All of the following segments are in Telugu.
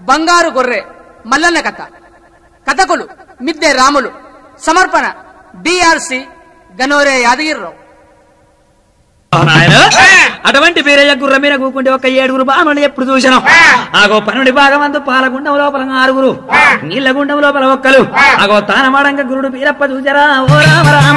బంగారు గొర్రె మల్లన్న కథ కథకులు మిద్దె రాములు సమర్పణ డిఆర్సి గనోరే యాదగిరిరావు నాయన అటువంటి వీరయ్య గుర్ర మీద కూకుంటే ఒక ఏడుగురు బామలు ఎప్పుడు చూసాను ఆగో పన్నెండు భాగం అందు పాలగుండం లోపల ఆరుగురు నీళ్ల గుండం లోపల ఒక్కలు ఆగో తానమాడంగా గురుడు వీరప్ప చూసారా ఓ రామ రామ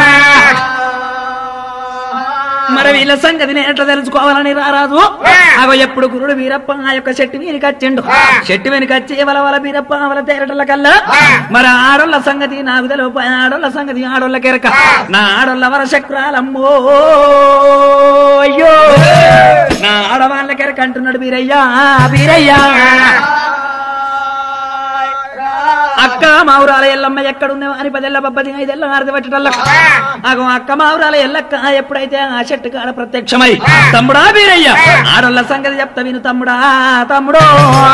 మరి వీళ్ళ సంగతిని ఎట్లా తెలుసుకోవాలని రారాదు అగో ఎప్పుడు గురుడు వీరప్ప ఆ యొక్క చెట్టు వెనుక వచ్చిండు చెట్టు వెనుక వచ్చి వల వల వీరప్ప వల తేరటల కల్లా మరి ఆడోళ్ళ సంగతి నాకు తెలుపు ఆడోళ్ళ సంగతి ఆడోళ్ళ కెరక నా ఆడోళ్ళ వర చక్రాలమ్మో అయ్యో నా ఆడవాళ్ళ కెరక అంటున్నాడు వీరయ్యా వీరయ్యా అక్క మావురాల ఎల్లమ్మ ఎక్కడున్నావు అని పదెల్ల బబ్బది ఐదెల్ల ఆరది పట్టడల్ల అగో అక్క మావురాల ఎల్లక్క ఎప్పుడైతే ఆ చెట్టు కాడ ప్రత్యక్షమై తమ్ముడా వీరయ్య ఆడోళ్ళ సంగతి చెప్తా విను తమ్ముడా తమ్ముడో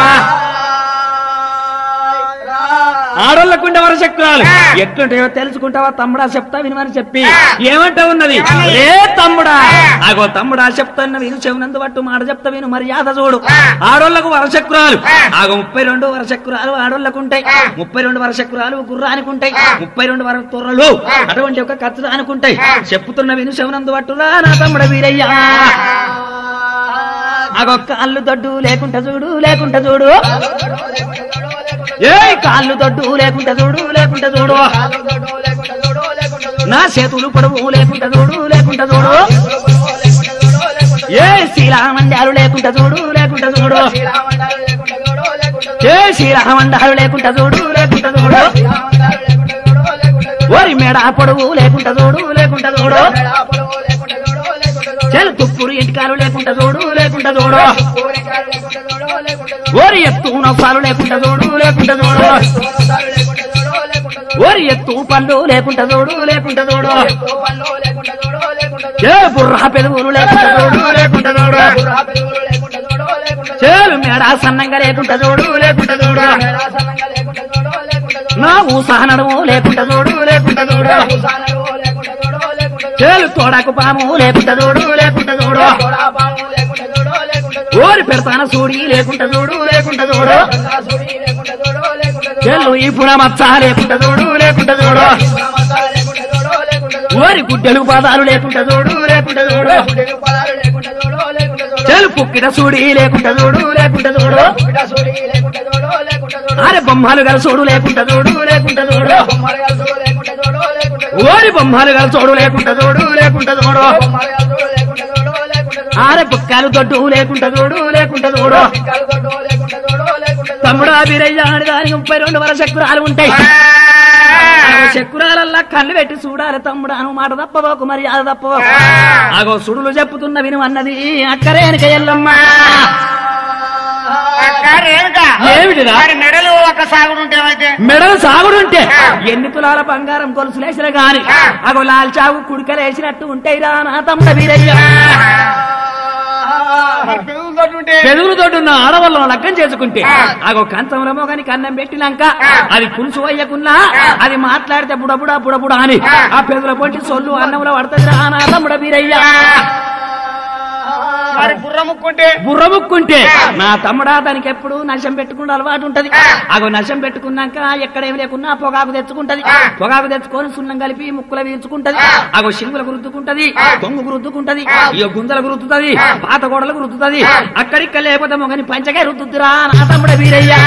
ఆడోళ్ళకుండే వరశక్తురాలు ఎట్లుంటాయో తెలుసుకుంటావా తమ్ముడా చెప్తా వినమని చెప్పి ఏమంటా ఉన్నది రే తమ్ముడా అగో తమ్ముడా చెప్తాన్న విను చెవునందు పట్టు మాట చెప్తా విను మర్యాద చూడు ఆడోళ్లకు వరశక్తురాలు ఆగో ముప్పై రెండు వరశక్తురాలు ఆడోళ్లకు ఉంటాయి ముప్పై రెండు వరశక్తురాలు గుర్రానికి ఉంటాయి ముప్పై రెండు వర తొర్రలు అటువంటి ఒక కత్తి అనుకుంటాయి చెప్పుతున్న విను చెవునందు పట్టురా నా తమ్ముడ వీరయ్యా అగో కాళ్ళు దొడ్డు లేకుంటా చూడు లేకుంటా చూడు ఏ కాళ్ళు దొడ్డు లేకుంటా చూడు లేకుంటా చూడు నా చేతులు పొడవు లేకుంటా చూడు లేకుంటా చూడు ఏ శ్రీరామండాలు లేకుంటా చూడు లేకుంటా చూడు ఏ శ్రీరామండాలు లేకుంటా చూడు లేకుంటా చూడు ఓరి మేడ పొడవు లేకుంటా చూడు లేకుంటా చూడు చెల్ తుప్పురు ఇంటికాలు లేకుంటా చూడు లేకుంటా చూడు ఓరి ఎత్తు నొప్పాలు లేకుంటా చూడు లేకుంటా చూడు ఓరి ఎత్తు పళ్ళు లేకుంటా చూడు లేకుంటా చూడు ఏ బుర్ర పెరుగులు లేకుంటా చూడు లేకుంటా చూడు చేలు మేడ సన్నంగా లేకుంటా చూడు లేకుంటా చూడు నా ఊసహ నడుము లేకుంటా చూడు లేకుంటా చూడు చేలు తోడకు పాము లేకుంటా చూడు లేకుంటా చూడు ఓరి పెడతాన సూడి లేకుంటా చూడు లేకుంటా చూడు చెల్లు ఈ పుణ మచ్చ లేకుంటా చూడు లేకుంటా చూడు ఓరి గుడ్డలు పాదాలు లేకుంటా చూడు లేకుంటా చూడు చెల్లు పుక్కిట సూడి లేకుంటా చూడు లేకుంటా చూడు అరే బొమ్మలు గల చూడు లేకుంటా చూడు లేకుంటా చూడు ఓరి బొమ్మలు గల చూడు లేకుంటా చూడు లేకుంటా చూడు ఆరే బుక్కలు దొడ్డు లేకుంటా చూడు లేకుంటా చూడు తమ్ముడు అభిరయ్య దానికి ముప్పై రెండు వర చక్రాలు ఉంటాయి ఆగో చక్రాలల్లా కళ్ళు పెట్టి చూడాలి తమ్ముడు అను మాట తప్పబోకు మరి అది తప్పబోకు ఆగో సుడులు చెప్పుతున్న విను అన్నది అక్కరేనక ఎల్లమ్మ ఏమిటిరా? మెడలు ఒక సాగుడు ఉంటేమైతే మెడలు సాగుడుంటే ఎన్ని తులాల బంగారం గొలుసులేసిన గాని అగో లాల్చావు కుడికలేసినట్టు ఉంటాయి రా నా తమ్ముడ వీరయ్య మరి పెరుగుతోటి ఉంటే పెదురు తోడున్న ఆడవాళ్ళను లగ్గం చేసుకుంటే అగో కంచంలో మోగని కన్నం పెట్టినాక అది పులుసు అయ్యకున్నా అది మాట్లాడితే బుడబుడా బుడబుడా అని ఆ పెదుల పొంటి సొల్లు అన్నంలో పడుతుంది రా నా తమ్ముడ వీరయ్య మరి బుర్ర ముక్కుంటే బుర్రముక్కుంటే నా తమ్ముడా దానికి ఎప్పుడు నశం పెట్టుకున్న అలవాటు ఉంటది అగో నశం పెట్టుకున్నాక ఎక్కడేమి లేకున్నా పొగాకు తెచ్చుకుంటది పొగాకు తెచ్చుకొని సున్నం కలిపి ముక్కుల వీల్చుకుంటది అగో శింగులకు రుద్దుకుంటది కొంగుకు రుద్దుకుంటది ఇగో గుంజలకు రుద్దుతది పాత గోడలకు రుద్దుతది అక్కడిక్కడ లేకపోతే మొగని పంచగా రుద్దుతురా నా తమ్ముడ వీరయ్యా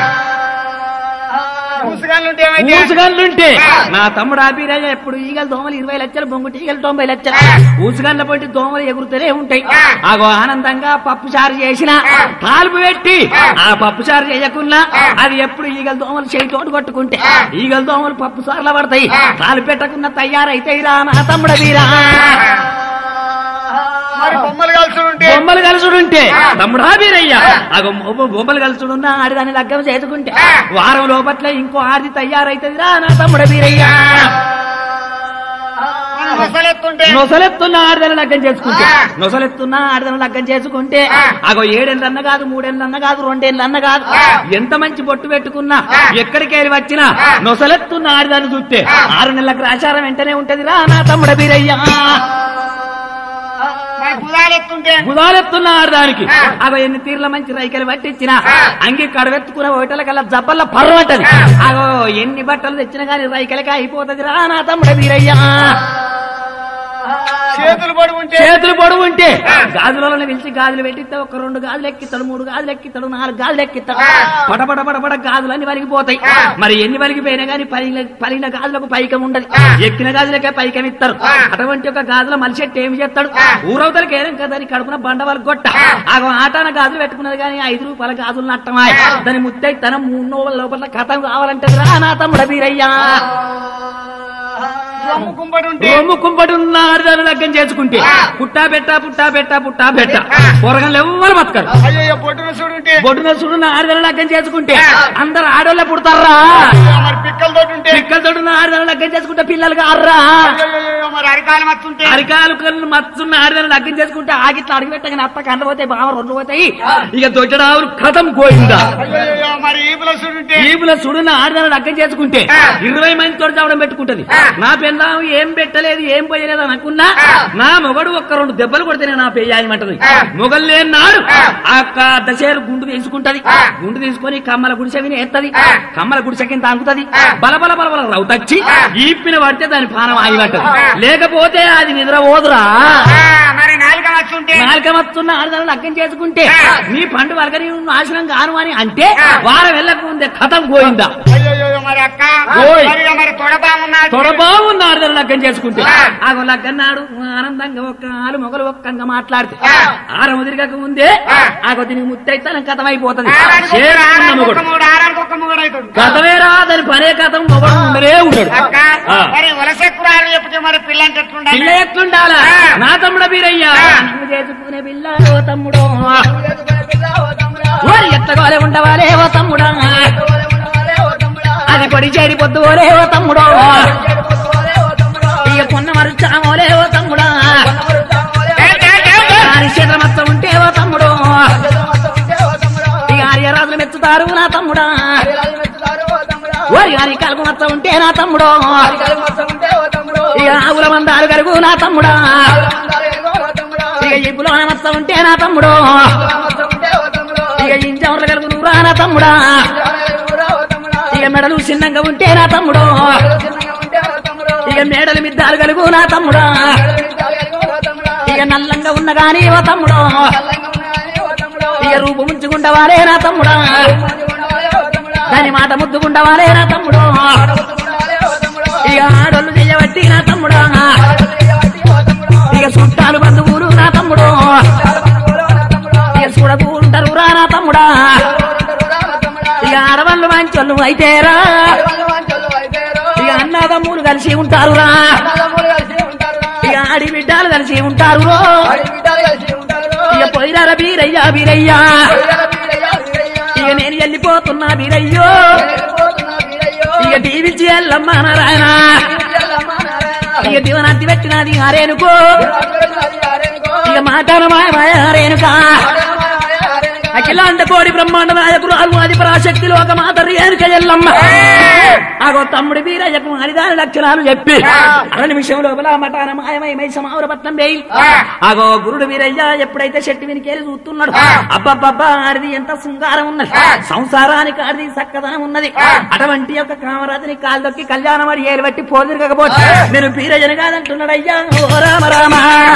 ముసుగాళ్ళు ఉంటే ఏమైతే ఊసుగన్లుంటే నా తమ్ముడు ఆపిరాజ ఎప్పుడు ఈగలు దోమలు ఇరవై లక్షలు బొంగుటి ఈగలు తొంభై లక్షలు ఊసుగన్ల పొట్టి దోమలు ఎగురుతూనే ఉంటాయి ఆగో ఆనందంగా పప్పు చారు చేసిన తాలుపు పెట్టి ఆ పప్పు చారు చేయకున్నా అది ఎప్పుడు ఈగలు దోమలు చేయి తోడు కొట్టుకుంటే ఈగలు దోమలు పప్పు చారుల పడతాయి తాలు పెట్టకున్న తయారైతాయి రా నా తమ్ముడ వీరా మరి బొమ్మలు కలిసి ఉంటే బొమ్మలు కలుసుడుంటే తమ్ముడా వీరయ్య అగో బొమ్మ- బొమ్మలు కలుసుడున్నా ఆడిదాన్ని లగ్గం చేసుకుంటే వారం లోపట్ల ఇంకో ఆది తయారైతుంది రా నా తమ్ముడ వీరయ్య ముసలెత్తుంటే నొసలెత్తున్న ఆడదన లగ్గం చేసుకుంటే నొసలెత్తున్న ఆడదన లగ్గం చేసుకుంటే అగో ఏడేళ్ళన్న కాదు మూడేళ్ళన్న కాదు రెండేళ్ళన్న కాదు ఎంత మంచి బొట్టు పెట్టుకున్నా ఎక్కడికి వెళ్ళి వచ్చినా నొసలెత్తున్న ఆడదాన్ని చూస్తే ఆరు నెలలకు ఆచారం వెంటనే ఉంటది రా నా తమ్ముడ బీరయ్య మరి గుదాలు ఎత్తుంటే గుదాలెత్తున్న ఆడదానికి అగో ఎన్ని తీర్ల మంచి రైకలు పట్టించిన అంగి కడవెత్తుకున్న ఒకటల కల్లా జబ్బల్ల పర్వటది అగో ఎన్ని బట్టలు తెచ్చినా గాని రైకలకి అయిపోతుంది రా నా తమ్ముడ వీరయ్యా చేతులు పడి ఉంటే చేతులు పొడవు ఉంటే గాజులలో పిలిచి గాజులు పెట్టిస్తే ఒక రెండు గాజులు ఎక్కిస్తాడు మూడు గాజులు ఎక్కిస్తాడు నాలుగు గాజులు ఎక్కిస్తాడు పటపట పటపట గాజులన్నీ వలిగిపోతాయి మరి ఎన్ని వలిగిపోయినా గానీ పలిగిన పలిగిన గాజులకు పైకం ఉండదు ఎక్కిన గాజులకే పైకం ఇస్తారు అటువంటి ఒక గాజుల మలిషెట్టి ఏమి చేస్తాడు ఊరవతలకి ఏం కదా దాని కడుపున బండవాళ్ళు గొట్ట ఆగో ఆటాన గాజులు పెట్టుకున్నది కానీ ఐదు రూపాయల గాజులు నట్టమాయ దాని ముత్తై తన మూడు లోపల కథం కావాలంటే రా నా తమ్ముడ వీరయ్యా రొమ్ము కుంపడి ఉంటే రొమ్ము కుంపటి ఉన్న ఆరుదారు లగ్గం చేసుకుంటే పుట్టా పెట్ట పుట్టా పెట్ట పుట్టా పెట్ట పొరగలు ఎవ్వరు బతకరు అయ్యో పొట్టున చూడుంటే బొడ్డున చూడున్న ఆరుదారు లగ్గం చేసుకుంటే అందరు ఆడోళ్ళే పుడతారా మరి పిక్కలతో ఉంటే పిక్కల తోడున్న ఆరుదారు లగ్గం చేసుకుంటే పిల్లలు కారా అయ్యో మరి అరికాలం వస్తుంటే అరికాలు కళ్ళు మత్తున్న ఆరుదారు లగ్గం చేసుకుంటే ఆగిట్లా అడిగి పెట్టగానే అత్త కండ పోతాయి బావ రెండు పోతాయి ఇక దొడ్డడావులు కథం పోయిందా అయ్యో మరి ఈపుల చూడుంటే ఈపుల సుడున్న ఆరుదారు లగ్గం చేసుకుంటే ఇరవై మంది తోటి చావడం పెట్టుకుంటది నా పెళ్ళాం ఏం పెట్టలేదు ఏం పోయలేదు అని అనుకున్నా నా మొగడు ఒక్క రెండు దెబ్బలు కొడితేనే నా పెయ్యాయమంటది మొగలు లేని నాడు ఆ యొక్క దశేరు గుండు తీసుకుంటది గుండు తీసుకొని కమ్మల గుడిసె విని ఎత్తది కమ్మల గుడిసె కింద తాగుతుంది బలబల బలబల రౌతచ్చి ఈపిన పడితే దాని పానం ఆగిపట్టదు లేకపోతే అది నిద్ర పోదురా మరి నాలుక వస్తుంటే నాలుక వస్తున్న ఆరుదల లగ్గం చేసుకుంటే నీ పండు వరక నీవు నాశనం కాను అని అంటే వారం వెళ్ళక ముందే కథం పోయిందా అయ్యో మరి అక్క ఓయ్. మరి ఇక మరి తొడబాగున్నాడు తొడబాగుంది ఆరుదల లగ్గం చేసుకుంటే ఆగో లగ్గన్నాడు ఆనందంగా ఒక్క ఆలు మొగలు ఒక్కంగా మాట్లాడితే ఆరం తిరగక ముందే ఆగో దీనికి ముత్తైతే కథం అయిపోతుంది చేసుకున్న మొగడు ఆరానికి ఒక మూడు అవుతుంది కథమేరా దాని పనే కథం మొగడు ఉండనే ఉన్నాడు అక్క ఆ. మరి వలసెక్కురాలు చెప్తే మరి పిల్లంటే ఎట్లుండాలి పిల్ల ఎట్లుండాలా నా తమ్ముడ బీరయ్యా నువ్వు చేసుకునే పిల్ల ఓ తమ్ముడు ఓరి ఎత్తగోలే ఉండవాలే ఓ తమ్ముడా అది పొడి చేరి పొద్దు ఓలే ఓ తమ్ముడు ఇక కొన్న మరుచామోలే ఓ తమ్ముడా దాని చేతుల మచ్చ ఉంటే ఓ తమ్ముడు ఇక ఆర్యరాజులు మెచ్చుతారు నా తమ్ముడా ఓరి గారి కలుగు మచ్చ ఉంటే నా తమ్ముడు ఇక ఆవుల మందాలు కలుగు నా తమ్ముడా ఇక ఇప్పులో మచ్చ ఉంటే నా తమ్ముడు ఇక ఇంజవర్లు కలుగు నువ్వురా నా తమ్ముడా ఇక మెడలు చిన్నంగా ఉంటే నా తమ్ముడు ఇక మేడలు మిద్దాలు కలుగు నా తమ్ముడా ఇక నల్లంగా ఉన్న గాని ఓ తమ్ముడు ఇక రూపు ముంచుకుంటవారే నా తమ్ముడా దాని మాట ముద్దుకుంటవారే నా తమ్ముడు ఇక ఆడోళ్ళు చెయ్యబట్టి నా తమ్ముడా ఇక చుట్టాలు బంధువులు నా తమ్ముడు ఇక చూడకు ఉంటారు రా నా తమ్ముడా ఇక ఆడవాళ్ళు మంచోళ్ళు అయితేరా ఇక అన్నదమ్ములు కలిసి ఉంటారు రా ఇక ఆడి బిడ్డలు కలిసి ఉంటారు రో. ఇక పోయినారా బీరయ్యా బీరయ్యా ఇక నేను వెళ్ళిపోతున్నా బీరయ్యో ఇక దీవించి వెళ్ళమ్మా నారాయణ ఇక దీవనాంతి పెట్టినది ఆరేనుకో ఇక మాటాన మాయ మాయ ఆరేనుకా అఖిలాండ కోడి బ్రహ్మాండ నాయకుడు ఆది పరాశక్తి లోక మాత రేణుక ఎల్లమ్మ ఆగో తమ్ముడి వీరయ్యకు హరిదాని లక్షణాలు చెప్పి అర నిమిషం లోపల మటాన మాయమై మై సమావరపట్నం వేయి ఆగో గురుడు వీరయ్య ఎప్పుడైతే చెట్టు వెనికేలి చూస్తున్నాడు అబ్బబ్బబ్బా ఆడిది ఎంత శృంగారం ఉన్నది సంసారానికి ఆడిది చక్కదనం ఉన్నది అటువంటి యొక్క కామరాజుని కాలు దొక్కి కళ్యాణం అడి ఏలు బట్టి పోదిరకపోతే నేను వీరయ్యను కాదంటున్నాడు అయ్యా ఓ రామ రామ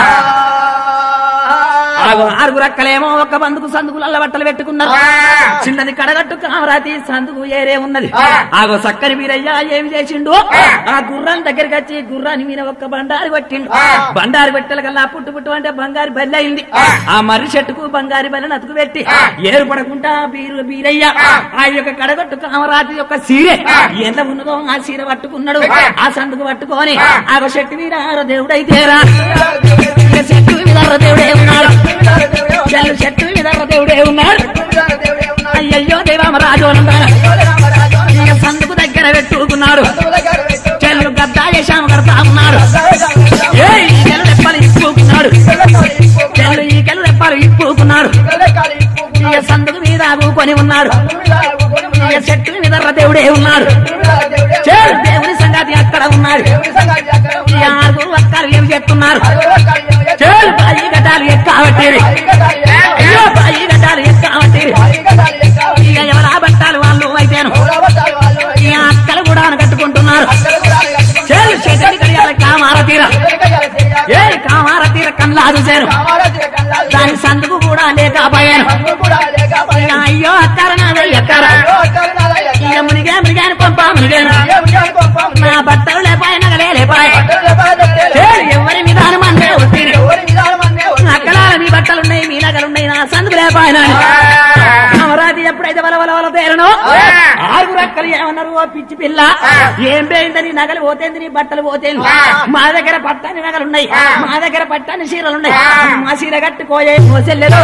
ఆగో ఆరుగురు అక్కలేమో ఒక బందుకు సందుకులల్ల బట్టలు పెట్టుకున్నారు చిన్నది కడగట్టు కామరాతి సందుకు ఏరే ఉన్నది ఆగో సక్కని వీరయ్య ఏమి చేసిండు ఆ గుర్రం దగ్గరికి వచ్చి గుర్రాన్ని మీద ఒక్క బండారు కొట్టిండు బండారు పెట్టెల కల్లా పుట్టు పుట్టు అంటే బంగారు బెల్ల అయింది ఆ మర్రి చెట్టుకు బంగారు బెల్లని అతుకు పెట్టి ఏర్పడకుండా బీరు బీరయ్య ఆ యొక్క కడగట్టు కామరాతి యొక్క సీరె ఎంత ఉన్నదో ఆ సీర పట్టుకున్నాడు ఆ సందుకు పట్టుకొని ఆగో చెట్టు వీరార దేవుడైతేరా ఇక చెట్టు మీద దేవుడే ఉన్నాడు చెల్లు చెట్టు మీద దేవుడే ఉన్నాడు అయ్యయ్యో దేవామరాజు అన్నాడు ఇక సందుకు దగ్గర పెట్టుకున్నాడు చెల్లు గద్దా చేశాము కడతా ఉన్నాడు ఏ ఈ కెలు రెప్పలు ఇప్పుకున్నాడు చెల్లు ఈ కెలు రెప్పలు ఇప్పుకున్నాడు ఇక సందుకు మీద కొని ఉన్నాడు ఇక చెట్టు మీద దేవుడే ఉన్నాడు చెల్లు దేవుని సంగతి అక్కడ ఉన్నాడు ఈ ఆరుగురు అక్కలు ఏం చేస్తున్నారు చెల్లు బాయి గడ్డ గడ్డాలు ఎక్కావట్టేరి అయ్యో బాయి గడ్డాలు ఎక్కావట్టేరి ఇక ఎవరా బట్టాలు వాళ్ళు అయితేను ఈ అక్కలు కూడా కట్టుకుంటున్నారు చేలు చెడ్డని కడియాల కామార తీర ఏ కామార తీర కల్లాదు చేరు దాని సందుకు కూడా లేకపోయాను ఇక అయ్యో అక్కర నాదే ఎక్కర ఇక మునిగే మునిగాని పంప మునిగాను నా బట్టలు లేపాయ నగలే లేపాయ చేలు ఎవరి విధానం అంటే వచ్చింది అక్కలాల మీ బట్టలున్నాయి మీ నగలున్నాయి నా సందుకు లేపాయన అమరావతి ఎప్పుడైతే వల వల వల తేరనో ఆరుగురు అక్కలు ఏమన్నారు ఓ పిచ్చి పిల్ల ఏం పోయిందని నగలు పోతేంది నీ బట్టలు పోతేంది మా దగ్గర పట్టాని నగలున్నాయి మా దగ్గర పట్టాని చీరలున్నాయి మా చీర కట్టుకోయే ఓ చెల్లెలు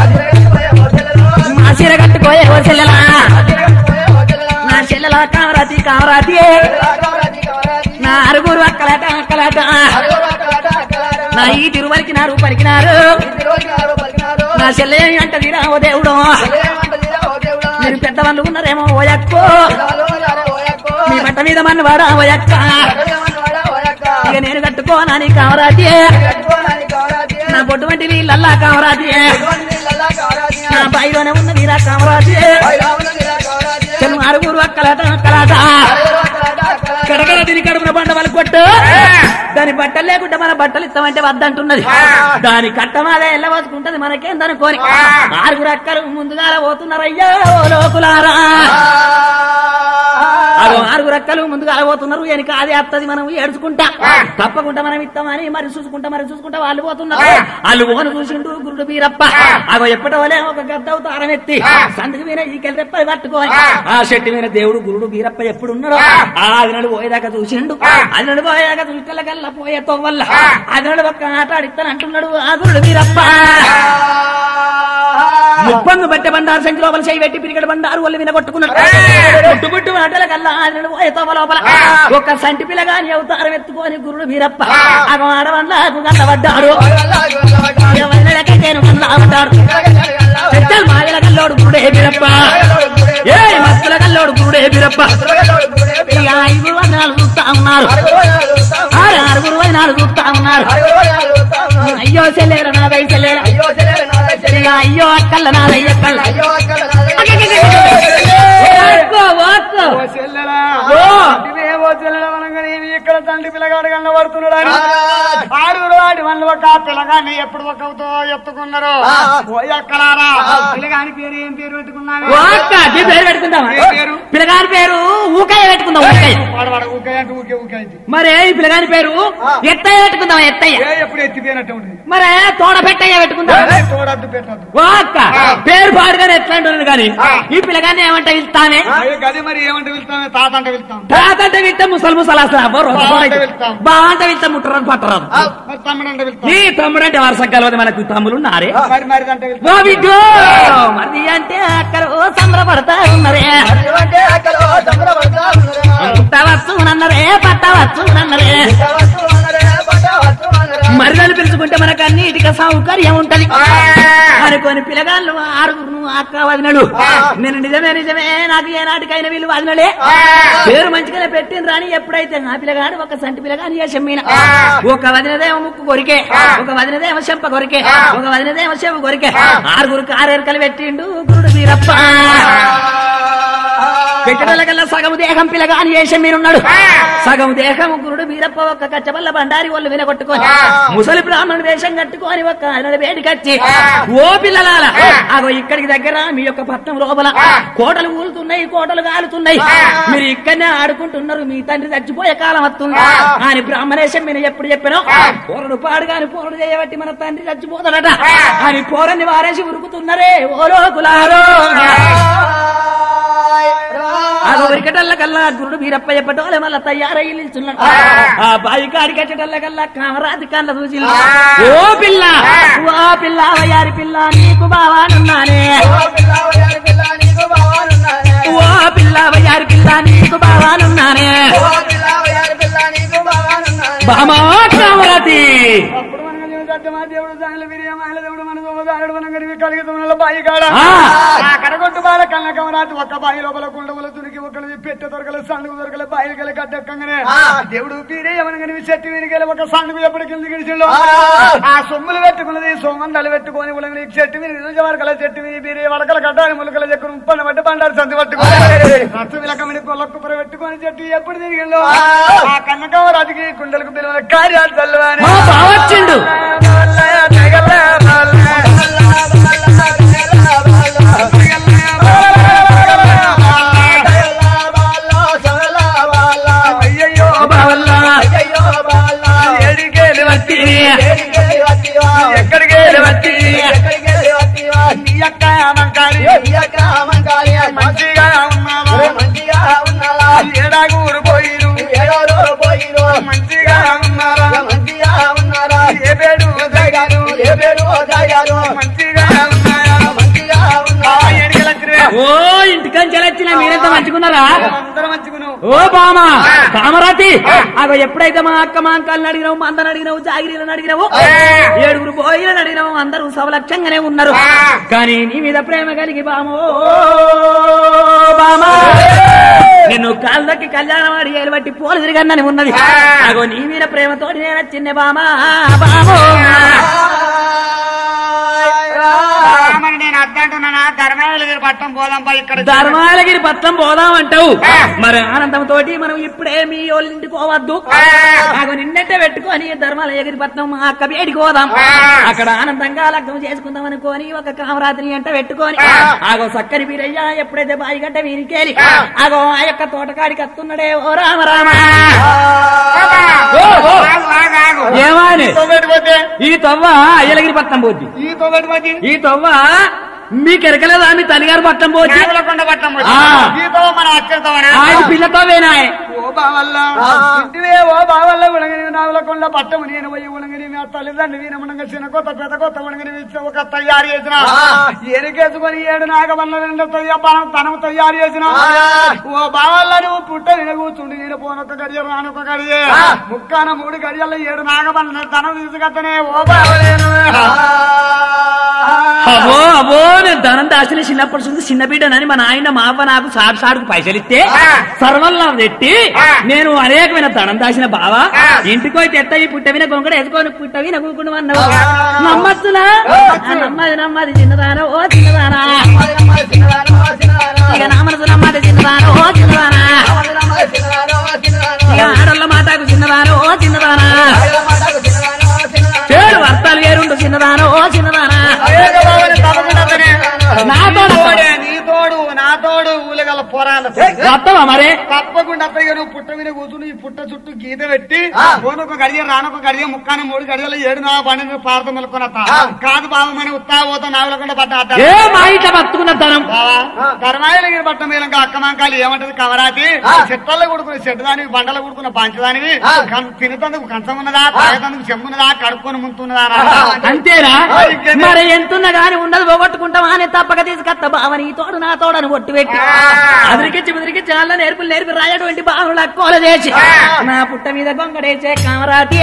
మా చీర కట్టుకోయే ఓ చెల్లెలా నా చెల్లెల కామరాతి కామరాతి నా అరుగురు అక్కలాట అక్కలాట నా ఈ తిరువరికి నారు పలికినారు నా చెల్లె అంటది రావో దేవుడు మీరు పెద్దవాళ్ళు ఉన్నారేమో ఓయక్కో మీ బట్ట మీద మన్ను వాడా ఓయక్క ఇక నేను కట్టుకోనా నీ కామరాతి నా బొడ్డు వంటి నీళ్ళల్లా కామరాతి నా బాయిలోనే ఉన్న నీరా కామరాతి చెల్లు అరుగురు అక్కలాట అక్కలాట కడగల తిని కడుపున బండ వాళ్ళు కొట్టు దాని బట్టలు లేకుండా మన బట్టలు ఇస్తామంటే వద్దంటున్నది దాని కట్టమాదే ఎల్లవసుకుంటది మనకేం దనుకోని ఆరుగురు అక్కలు ముందుగా పోతున్నారయ్యా ఓ లోకులారా అగో ఆరుగురు అక్కలు ముందుగా పోతున్నారు వెనక అది వస్తుంది మనం ఏడుచుకుంటా తప్పకుండా మనం ఇస్తామని మరి చూసుకుంటా మరి చూసుకుంటా వాళ్ళు పోతున్నారు వాళ్ళు ఓను చూసిండు గురుడు బీరప్ప అగో ఎప్పటోలే ఒక గద్ద అవతారం ఎత్తి సందుకు మీద ఈకెళ్ళి రెప్ప పట్టుకోని ఆ చెట్టు మీద దేవుడు గురుడు బీరప్ప ఎప్పుడు ఉన్నాడో ఆ అదినడు పోయేదాకా చూసిండు అదినడు పోయేదాకా చూసినకల్లా పోయే తొవ్వల్ల అదినడు ఒక్క ఆట ఆడిస్తాను అంటున్నాడు ఆ గురుడు బీరప్ప ముప్పంగు బట్టె బండారు సంచి లోపల చేయి పెట్టి పిరిగడ బండారు వాళ్ళు వినగొట్టుకున్నాడు పుట్టు పుట్టు ఆటల కల్లా ఆదినడు పోయే తొవ్వ లోపల ఒక సంటి పిల్లగాని అవతారం ఎత్తుకొని గురుడు బీరప్ప అగో ఆడవన్లకు గల్లబడ్డాడు ఎవరినకైతేను గల్లబడ్డాడు పెద్దలు మాయల కల్లోడు గురుడే బీరప్ప ఏ మస్తుల కల్లోడు గురుడే బీరప్ప ఇక ఐదుగురు వదనాలు చూస్తా ఉన్నారు ఆరు ఆరుగురు వదనాలు చూస్తా ఉన్నారు అయ్యో చెల్లేర నాదై చెల్లేర ఇక అయ్యో అక్కల్ల నాదయ్య అక్కల్ల ఓక్కో, ఓక్కో. ఓ. ఇవేవో చెల్లెల వనంగానే ఇవి ఇక్కడ తండ్రి పిల్లగాడు కనబడుతున్నాడు అని ఆరుగురు వాటి వల్ల ఒక పిల్లగాన్ని ఎప్పుడు ఒకతో ఎత్తుకున్నారు ఎక్కడారా పిల్లగాని పేరు ఏం పేరు పెట్టుకున్నాను ఓక్క, నీ పేరు పెట్టుకుందామా ఏ పేరు? పిల్లగాని పేరు ఊకయ్య పెట్టుకుందాం ఊకయ్య వాడవాడు ఊకే అంటే ఊకే ఊకే అయింది మరే ఈ పిల్లగాని పేరు ఎత్తయ్య పెట్టుకుందాం ఎత్తయ్య ఏ ఎప్పుడు ఎత్తిపోయినట్టు ఉంటుంది మరే తోడ పెట్టయ్య పెట్టుకుందాం ఏ, తోడద్దు పెట్టద్దు ఓక్క పేరు పాడుగానే ఎట్లా అంటున్నాడు కానీ ఈ పిల్లగాన్ని ఏమంటే వెళ్తానే గది మరి ఏమంటే వెళ్తాం తాత అంటే వెళ్తాం తాత అంటే వింటే ముసలి ముసలు అసలు అవ్వరు బా అంటే వెళ్తాం. బా అంటే వెళ్తే ముట్టరాదు పట్టరాదు మరి తమ్ముడు అంటే వెళ్తాం నీ తమ్ముడు అంటే వరుస కలవదు మనకు తమ్ములు ఉన్నారే మరి మరి అంటే వెళ్తాం ఓ బిడ్డో మరి అంటే అక్కడ ఓ సంబరపడతా ఉన్నరే పుట్టవచ్చు నన్నరే పట్టవచ్చు నన్నరే మరిదలు పిలుచుకుంటే మనకు అన్నిటికీ సౌకర్యం ఉంటది అనుకోని పిల్లగాళ్ళు ఆరుగురు అక్క వదినడు నేను నిజమే నిజమే నాకు ఏ నాటికైనా వీళ్ళు వదినలే పేరు మంచిగానే పెట్టిన రాని ఎప్పుడైతే నా పిల్లగాడు ఒక సంటి పిల్లగాని వేషం మీన ఒక వదినదేమో ముక్కు కొరికే ఒక వదినదేమో చెంప కొరికే ఒక వదినదేమో చెంప కొరికే ఆరుగురు కారేరుకలు పెట్టిండు గురుడు వీరప్ప పెట్టడలకల్లా సగం దేహం పిల్లగాని వేషం మీనున్నాడు సగం దేహం గురుడు వీరప్ప ఒక్క కచ్చబల్ల బండారి వాళ్ళు వినగొట్టుకొని ముసలి బ్రాహ్మణుడు వేషం కట్టుకొని ఒక్క ఆయన వేడికచ్చి ఓ పిల్లలాల అగో ఇక్కడికి దగ్గర మీ యొక్క పట్నం లోపల కోటలు ఊలుతున్నాయి కోటలు కాలుతున్నాయి మీరు ఇక్కడనే ఆడుకుంటున్నారు మీ తండ్రి చచ్చిపోయే కాలం వస్తుంది అని బ్రాహ్మణేశం మీరు ఎప్పుడు చెప్పాను పోరడు పాడు కాని పోరడు చేయబట్టి మన తండ్రి చచ్చిపోతాడట అని పోరని వారేసి ఉరుకుతున్నారే ఓ లోకులారో ఆ ఉరికటల్ల కల్లా గురుడు వీరప్ప చెప్పటోలే మళ్ళా తయారయ్యి నిల్చున్నాడు ఆ బాయి కాడి కట్టటల్ల కల్లా కామరాతి కళ్ళ చూసి ఓ పిల్ల ఓ పిల్ల వయారి పిల్ల నీకు బావానున్నానే ఓ పిల్ల వయారి పిల్ల నీకు బావానున్నానే బామా కామరాతి అప్పుడు మనం రద్దమా దేవుడు దానిలో విరియమాల దేవుడు మన దోమదారుడు మన గడివి కలిగితున్న బాయి కాడ ఆ. ఆ కడగొట్టు బాల కళ్ళ కమరాతి ఒక్క బాయి లోపల కుండముల తునికి ఒకళ్ళు పెట్టె దొరకల సండుగు దొరకల బాయిలు గల గడ్డెక్కగానే దేవుడు పీరే ఎవరి గనివి చెట్టు వినిగల ఒక సండుగు ఎప్పటి కింద గిడిచిండు ఆ సొమ్ములు పెట్టుకున్నది సోమందలు పెట్టుకొని ఉలగని చెట్టు విని నిజ వరకల చెట్టు విని పీరే వరకల గడ్డాలి ములకల చెక్కును ఉప్పన్న పట్టి బండారు సంతి పట్టుకొని రత్తు విలకమని కొల్లొక్క పెట్టుకొని చెట్టు ఎప్పుడు తిరిగిండు ఆ కన్నకమ్మ రాజుకి కుండలకు పిల్లల కార్యాలు చల్లవాని మా బావ వచ్చిండు అయ్యయ్యో బావల్లా ఏడికేలు వచ్చి ఎక్కడికి వచ్చి నీ అక్క అమంకారి మంచిగా ఉన్నావా ఏడాగూరు పోయిరు మంచిగా ఉన్నారా ఏ పేరు మంచిగా ఉన్నారా ఆ ఏడికి లచ్చిరే ఓ ఇంటికంచి వచ్చిన మీరెంత మంచుకున్నారా అందరం మంచుకున్నావు ఓ బామా కామరాతి అగో ఎప్పుడైతే మా అక్క మా అంకాలను అడిగినావు మా అందరిని అడిగినావు జాగిరీలను అడిగినావు ఏడుగురు పోయిలను అడిగినావు అందరూ సవలక్షంగానే ఉన్నారు కానీ నీ మీద ప్రేమ కలిగి బామో బామా నిన్ను కాళ్ళకి కళ్యాణం అడిగి బట్టి పోలు తిరిగన్నని ఉన్నది అగో నీ మీద ప్రేమతోటి నేను వచ్చిందే బామా బామో మరి నేను అద్దంటున్నానా ధర్మవేలగిరి పట్టం పోదాంపా ఇక్కడ ధర్మాలగిరి పట్నం పోదాం అంటావు మరి ఆనందంతో మనం ఇప్పుడే మీ వాళ్ళ ఇంటికి పోవద్దు నాకు నిన్నట్టే పెట్టుకొని ధర్మాలయగిరి పట్నం మా అక్క వేడికి పోదాం అక్కడ ఆనందంగా లగ్నం చేసుకుందాం అనుకోని ఒక కామరాత్రి అంట పెట్టుకొని ఆగో సక్కని వీరయ్య ఎప్పుడైతే బాయిగడ్డ వీరికేరి ఆగో ఆ యొక్క తోటకాడికి వస్తున్నాడే ఓ రామ రామ ఓ, ఓ. ఏమాని పెట్టుకోతే ఈ తవ్వ అయ్యలగిరి పట్నం పోద్ది ఈ పెట్టుకోతే ఈ తవ్వ మీకు ఎరకలేదా మీ తల్లిగారు పట్నం పోద్ది నాగలకొండ పట్టం ఆ. ఈతో మనం అత్యంతమనా ఆయన పిల్లతో వేనాయ్ ఓ బావల్ల ఇంటివే ఓ బావల్ల ఉణగని నావలకొండ పట్టము నేను పోయి ఉణగని మా తల్లిదండ్రి వీనమునంగా చిన్న కొత్త పెద్ద కొత్త ఉణగని ఇచ్చి ఒక తయారు చేసిన ఎరికేసుకొని ఏడు నాగవల్ల రెండు తనం తనము తయారు చేసిన ఓ బావల్ల నువ్వు పుట్ట నేను కూర్చుండి నేను పోనొక్క గడియ రానొక్క గడియ ముక్కాన మూడు గడియల్లో ఏడు నాగవల్ల తనం తీసుకొత్తనే ఓ బావలేను అబో అబో నేను ధనం దాచిన చిన్నప్పటి నుంచి చిన్న బిడ్డనని మా నాయన మా అవ్వ నాకు సారు సారుకు పైసలు ఇస్తే సర్వల్లా పెట్టి నేను అనేకమైన ధనం దాచిన బావా ఇంటికి పోయి తెత్త ఈ పుట్టవిన గొంగడ వేసుకొని పుట్టవిన కూకుండా అన్నావు నమ్మచ్చునా ఆ నమ్మది నమ్మది చిన్నదానా ఓ చిన్నదానా ఇక నా మనసు నమ్మది చిన్నదానా ఓ చిన్నదానా ఇక ఆడోళ్ళ మాటకు చిన్నదానా ఓ చిన్నదానా చేడు వర్తాలు వేరుండు చిన్నదానా ఓ చిన్నదానా నాతో తోడే, నీ తోడు నా తోడు ఊలగల పోరాల వస్తావా మరే తప్పకుండా అత్తయ్య నువ్వు పుట్ట మీద కూర్చుని ఈ పుట్ట చుట్టూ గీత పెట్టి పోనొక గడియ రానొక గడియ ముక్కాన మూడు గడియలు ఏడు నా పన్నెండు పారత మెలుకొని కాదు బాబు మన ఉత్తా పోతా నావలకుండా పడ్డ అట్ట ఏ మా ఇంట్లో బతుకున్న ధనం ధర్మాయలగిరి పట్ట మీద అక్కమాంకాలు ఏమంటది కవరాతి చెట్టల్లో కొడుకున్న చెట్టు దానివి బండలు కొడుకున్న పంచదానివి కం- తినతందుకు కంచం ఉన్నదా తాగతందుకు చెమ్మున్నదా కడుక్కొని ముంతున్నదా అని అన్నాడు. అంతేనా మరి ఎంతున్నా గాని ఉండదు పోగొట్టుకుంటావా అని తప్పక తీసుకొస్తా బావని ఈ తోడు నా తోడని ఒట్టు పెట్టి అదిరికిచ్చి బెదిరికిచ్చి అల్ల నేర్పులు నేర్పి రాయటువంటి బావుల కోల చేసి నా పుట్ట మీద గొంగడేసే కామరాతి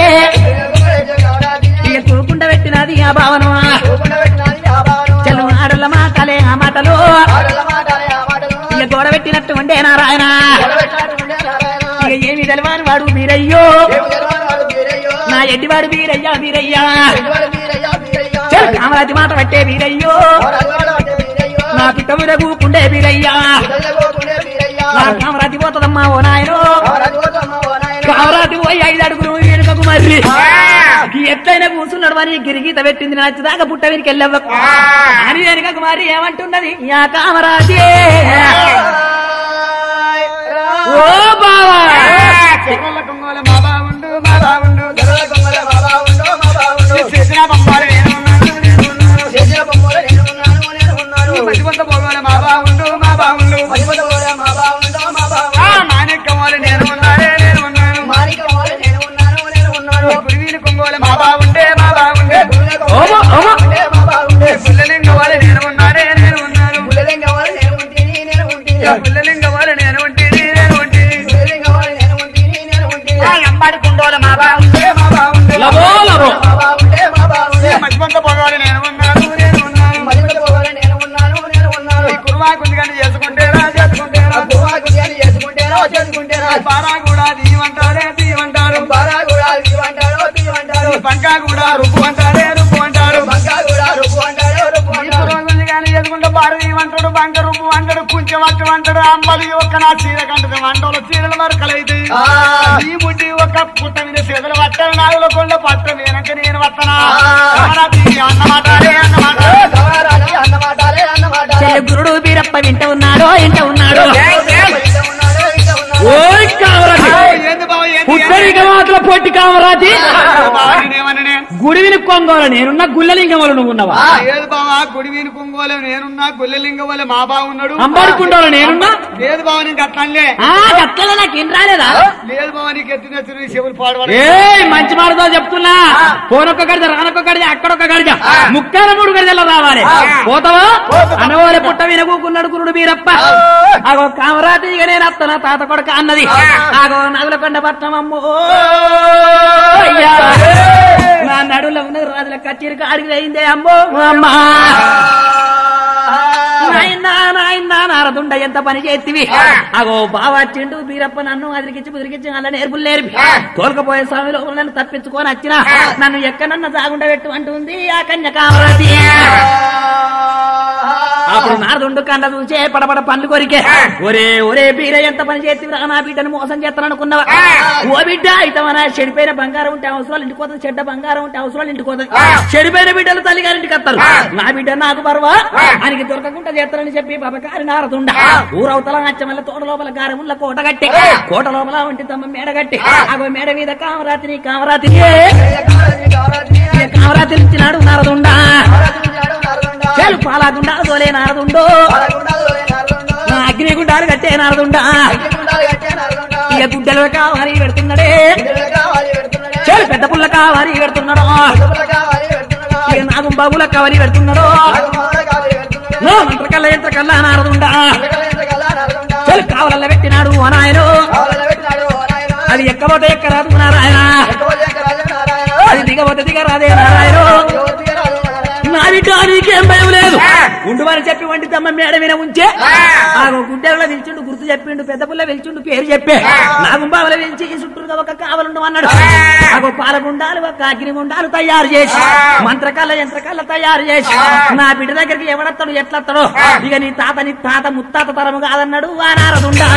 ఇక తూకుండా పెట్టినది ఆ భావన చెల్లు ఆడల మాటలే ఆ మాటలు ఇక గోడ పెట్టినట్టు ఉండే నారాయణ ఇక ఏమి తెలవాని వాడు మీరయ్యో నా ఎడ్డివాడు వీరయ్యా వీరయ్యా చెల్ కామరాతి మాట పట్టే వీరయ్యో నా పిట్ట మీద కూకుండే వీరయ్యా నా కామరాతి పోతుందమ్మా ఓ నాయనో కామరాతి పోయి ఐదు అడుగులు వెనుకకు మర్రి ఎట్లయినా కూర్చున్నాడు అని గిరిగీత పెట్టింది నచ్చదాకా పుట్ట వీరికి వెళ్ళవ్వ అని వెనుకకు మరి ఏమంటున్నది యా కామరాతి ఓ బావా చెర్రల కొంగోల మా బావుండు మా బావుండు చేసిన బొమ్మలు నేను ఉన్నాను. మసిపొంత పోగోల మా బావుండు మా బావుండు ఆ మాణిక్యమోల నేను ఉన్నానే నేను ఉన్నాను గురువీని కొంగోల మా బావుండే మా బావుండే ఓమో ఓమో పుల్లలింగవాల నేను ఉన్నానే నేను ఉన్నాను పుల్లలింగవాల నేను ఉంటేనే నేను ఉంటే ఆ ఎంబాడి కుండోల మా బావుండే మా బావుండే లబో లబో పొగవాలి నేను ఉన్నాను నేను ఉన్నాను మల్లెల పొగలు నేను ఉన్నాను నేను ఉన్నాను ఈ కుర్మాకుంది కానీ చేసుకుంటేరా చేసుకుంటేరా గురువాకు నేను చేసుకుంటేరా చేసుకుంటేరా బారా కూడా దీవంటారే దీవంటారు బారా కూడా ఇవ్వంటాడు తీవంటాడు పంకా కూడా రుప్పు అంటారే రుప్పు అంటారు బంకా కూడా రుపు అంటాడు రుపు ఈ అంటాడు కుర్మాకుంది కానీ చేసుకుంటే బారు దీవంటాడు బంక రుప్పు అంటాడు కుంచె వట్టు అంటాడు అమ్మలు ఒక్క నా చీర కంటది వంటలు చీరల మరకలైతే ఆ. ఈ బుడ్డి ఒక పుట్ట మీద చేతులు పట్టాలి నాగుల కొండ పట్ట వెనక నేను వత్తనా ఆ. అన్నమాట అన్నమాట గవరాని అన్నమాటాలే అన్నమాటాలే చెల్లి గురుడు బీరప్ప వింట ఉన్నాడో ఇంట ఉన్నాడో ఇట ఉన్నాడు ఇట ఉన్నాడు ఓయ్ కామరాజు ఏంది బావ ఏంది పుట్టరిక మాత్రం పొట్టి కామరాజు బావ నేనేమన్నానే? గుడివిని కొంగోల నేనున్న గుళ్ళలింగములు నువ్వు ఉన్నావా లేదు బావా గుడి వీని పొంగోలే నేనున్నా గొల్లెలింగ వల్ల మా బావున్నాడు అంబాడుకుంటావు నేనున్నా లేదు బావ నీకు అట్లనే ఆ గట్ల నాకేం రాలేదా లేదు బావ నీకు ఎత్తి నెత్తురు చెవులు పాడవాడు ఏ మంచి మాటతో చెప్తున్నా పోనొక్క గడిద రానొక్క గడిద అక్కడొక్క గడిద ముక్కాల మూడు గడిదల్లో రావాలి పోతావా అనవోలే పుట్ట వినకూకున్నాడు గురుడు బీరప్ప ఆగో కామరాతి ఇక నేను అత్తన తాత కొడుక అన్నది ఆగో నగులకొండ పట్నం అమ్మో అయ్యా నా నడులో ఉన్నది రాజుల కచేరికి అడిగి అయిందే అమ్మో అమ్మా నాయనా నాయనా నారదుండ ఎంత పని చేతివి అగో బావా చిండు బీరప్ప నన్ను అదిరికిచ్చి బుదిరికిచ్చి అలా నేర్పులు నేర్పి తోలుకపోయే స్వామి లోపల నన్ను తప్పించుకొని వచ్చిన నన్ను ఎక్కడన్నా జాగుండ పెట్టు అంటుంది ఆ కన్య కామరాతి అప్పుడు నారదుండు కండ చూసే పడపడ పండ్లు కొరికే ఒరే ఒరే బీర ఎంత పని చేతివిరా నా బిడ్డను మోసం చేస్తాను అనుకున్నావా ఓ బిడ్డ అయితే మన చెడిపోయిన బంగారం ఉంటే అవసరాలు ఇంటికి పోతుంది చెడ్డ బంగారం ఉంటే అవసరాలు ఇంటికి పోతుంది చెడిపోయిన బిడ్డలు తల్లి గారింటికి వస్తారు నా బిడ్డ నాకు బరువా ఆయనకి దొరకకుండా చేస్తారని చెప్పి బాబకారి నారదుండ ఊరవతల నచ్చమల్ల తోట లోపల గారముల కోట కట్టి కోట లోపల ఒంటి తమ్మ మేడ కట్టి అగో మేడ మీద కామరాతిని కామరాతిని కామరాతి ఇచ్చినాడు నారదుండ చాలు పాలాగుండా తోలే నారదుండో నా అగ్నిగుండాలు కట్టే నారదుండా ఇక గుడ్డలు కావాలి పెడుతున్నాడే చాలు పెద్ద పుల్ల కావాలి పెడుతున్నాడు ఇక నాగం బాబుల కావాలి పెడుతున్నాడు నో మంత్రకల్ల యంత్రకల్ల నారదుండా చాలు కావాలల్ల పెట్టినాడు ఓ నాయను అది ఎక్కబోతే ఎక్కరాదు నారాయణ అది దిగబోతే దిగరాదే నారాయణ నా బిడ్డ నీకేం భయం లేదు ఉండుమని చెప్పి వంటి తమ్మ మేడ మీద ఉంచే ఆగో గుడ్డెల పిలిచిండు గుర్తు చెప్పిండు పెద్ద పుల్ల పిలిచిండు పేరు చెప్పే నా గుంబావల పిలిచి ఈ చుట్టూరుగా ఒక కావలుండు అన్నాడు ఆగో పాలగుండాలు ఒక అగ్నిగుండాలు తయారు చేసి మంత్రకల్ల యంత్రకల్ల తయారు చేసి నా బిడ్డ దగ్గరికి ఎవడత్తాడు ఎట్లత్తాడో ఇక నీ తాత నీ తాత ముత్తాత తరము కాదన్నాడు ఆ నారదుండా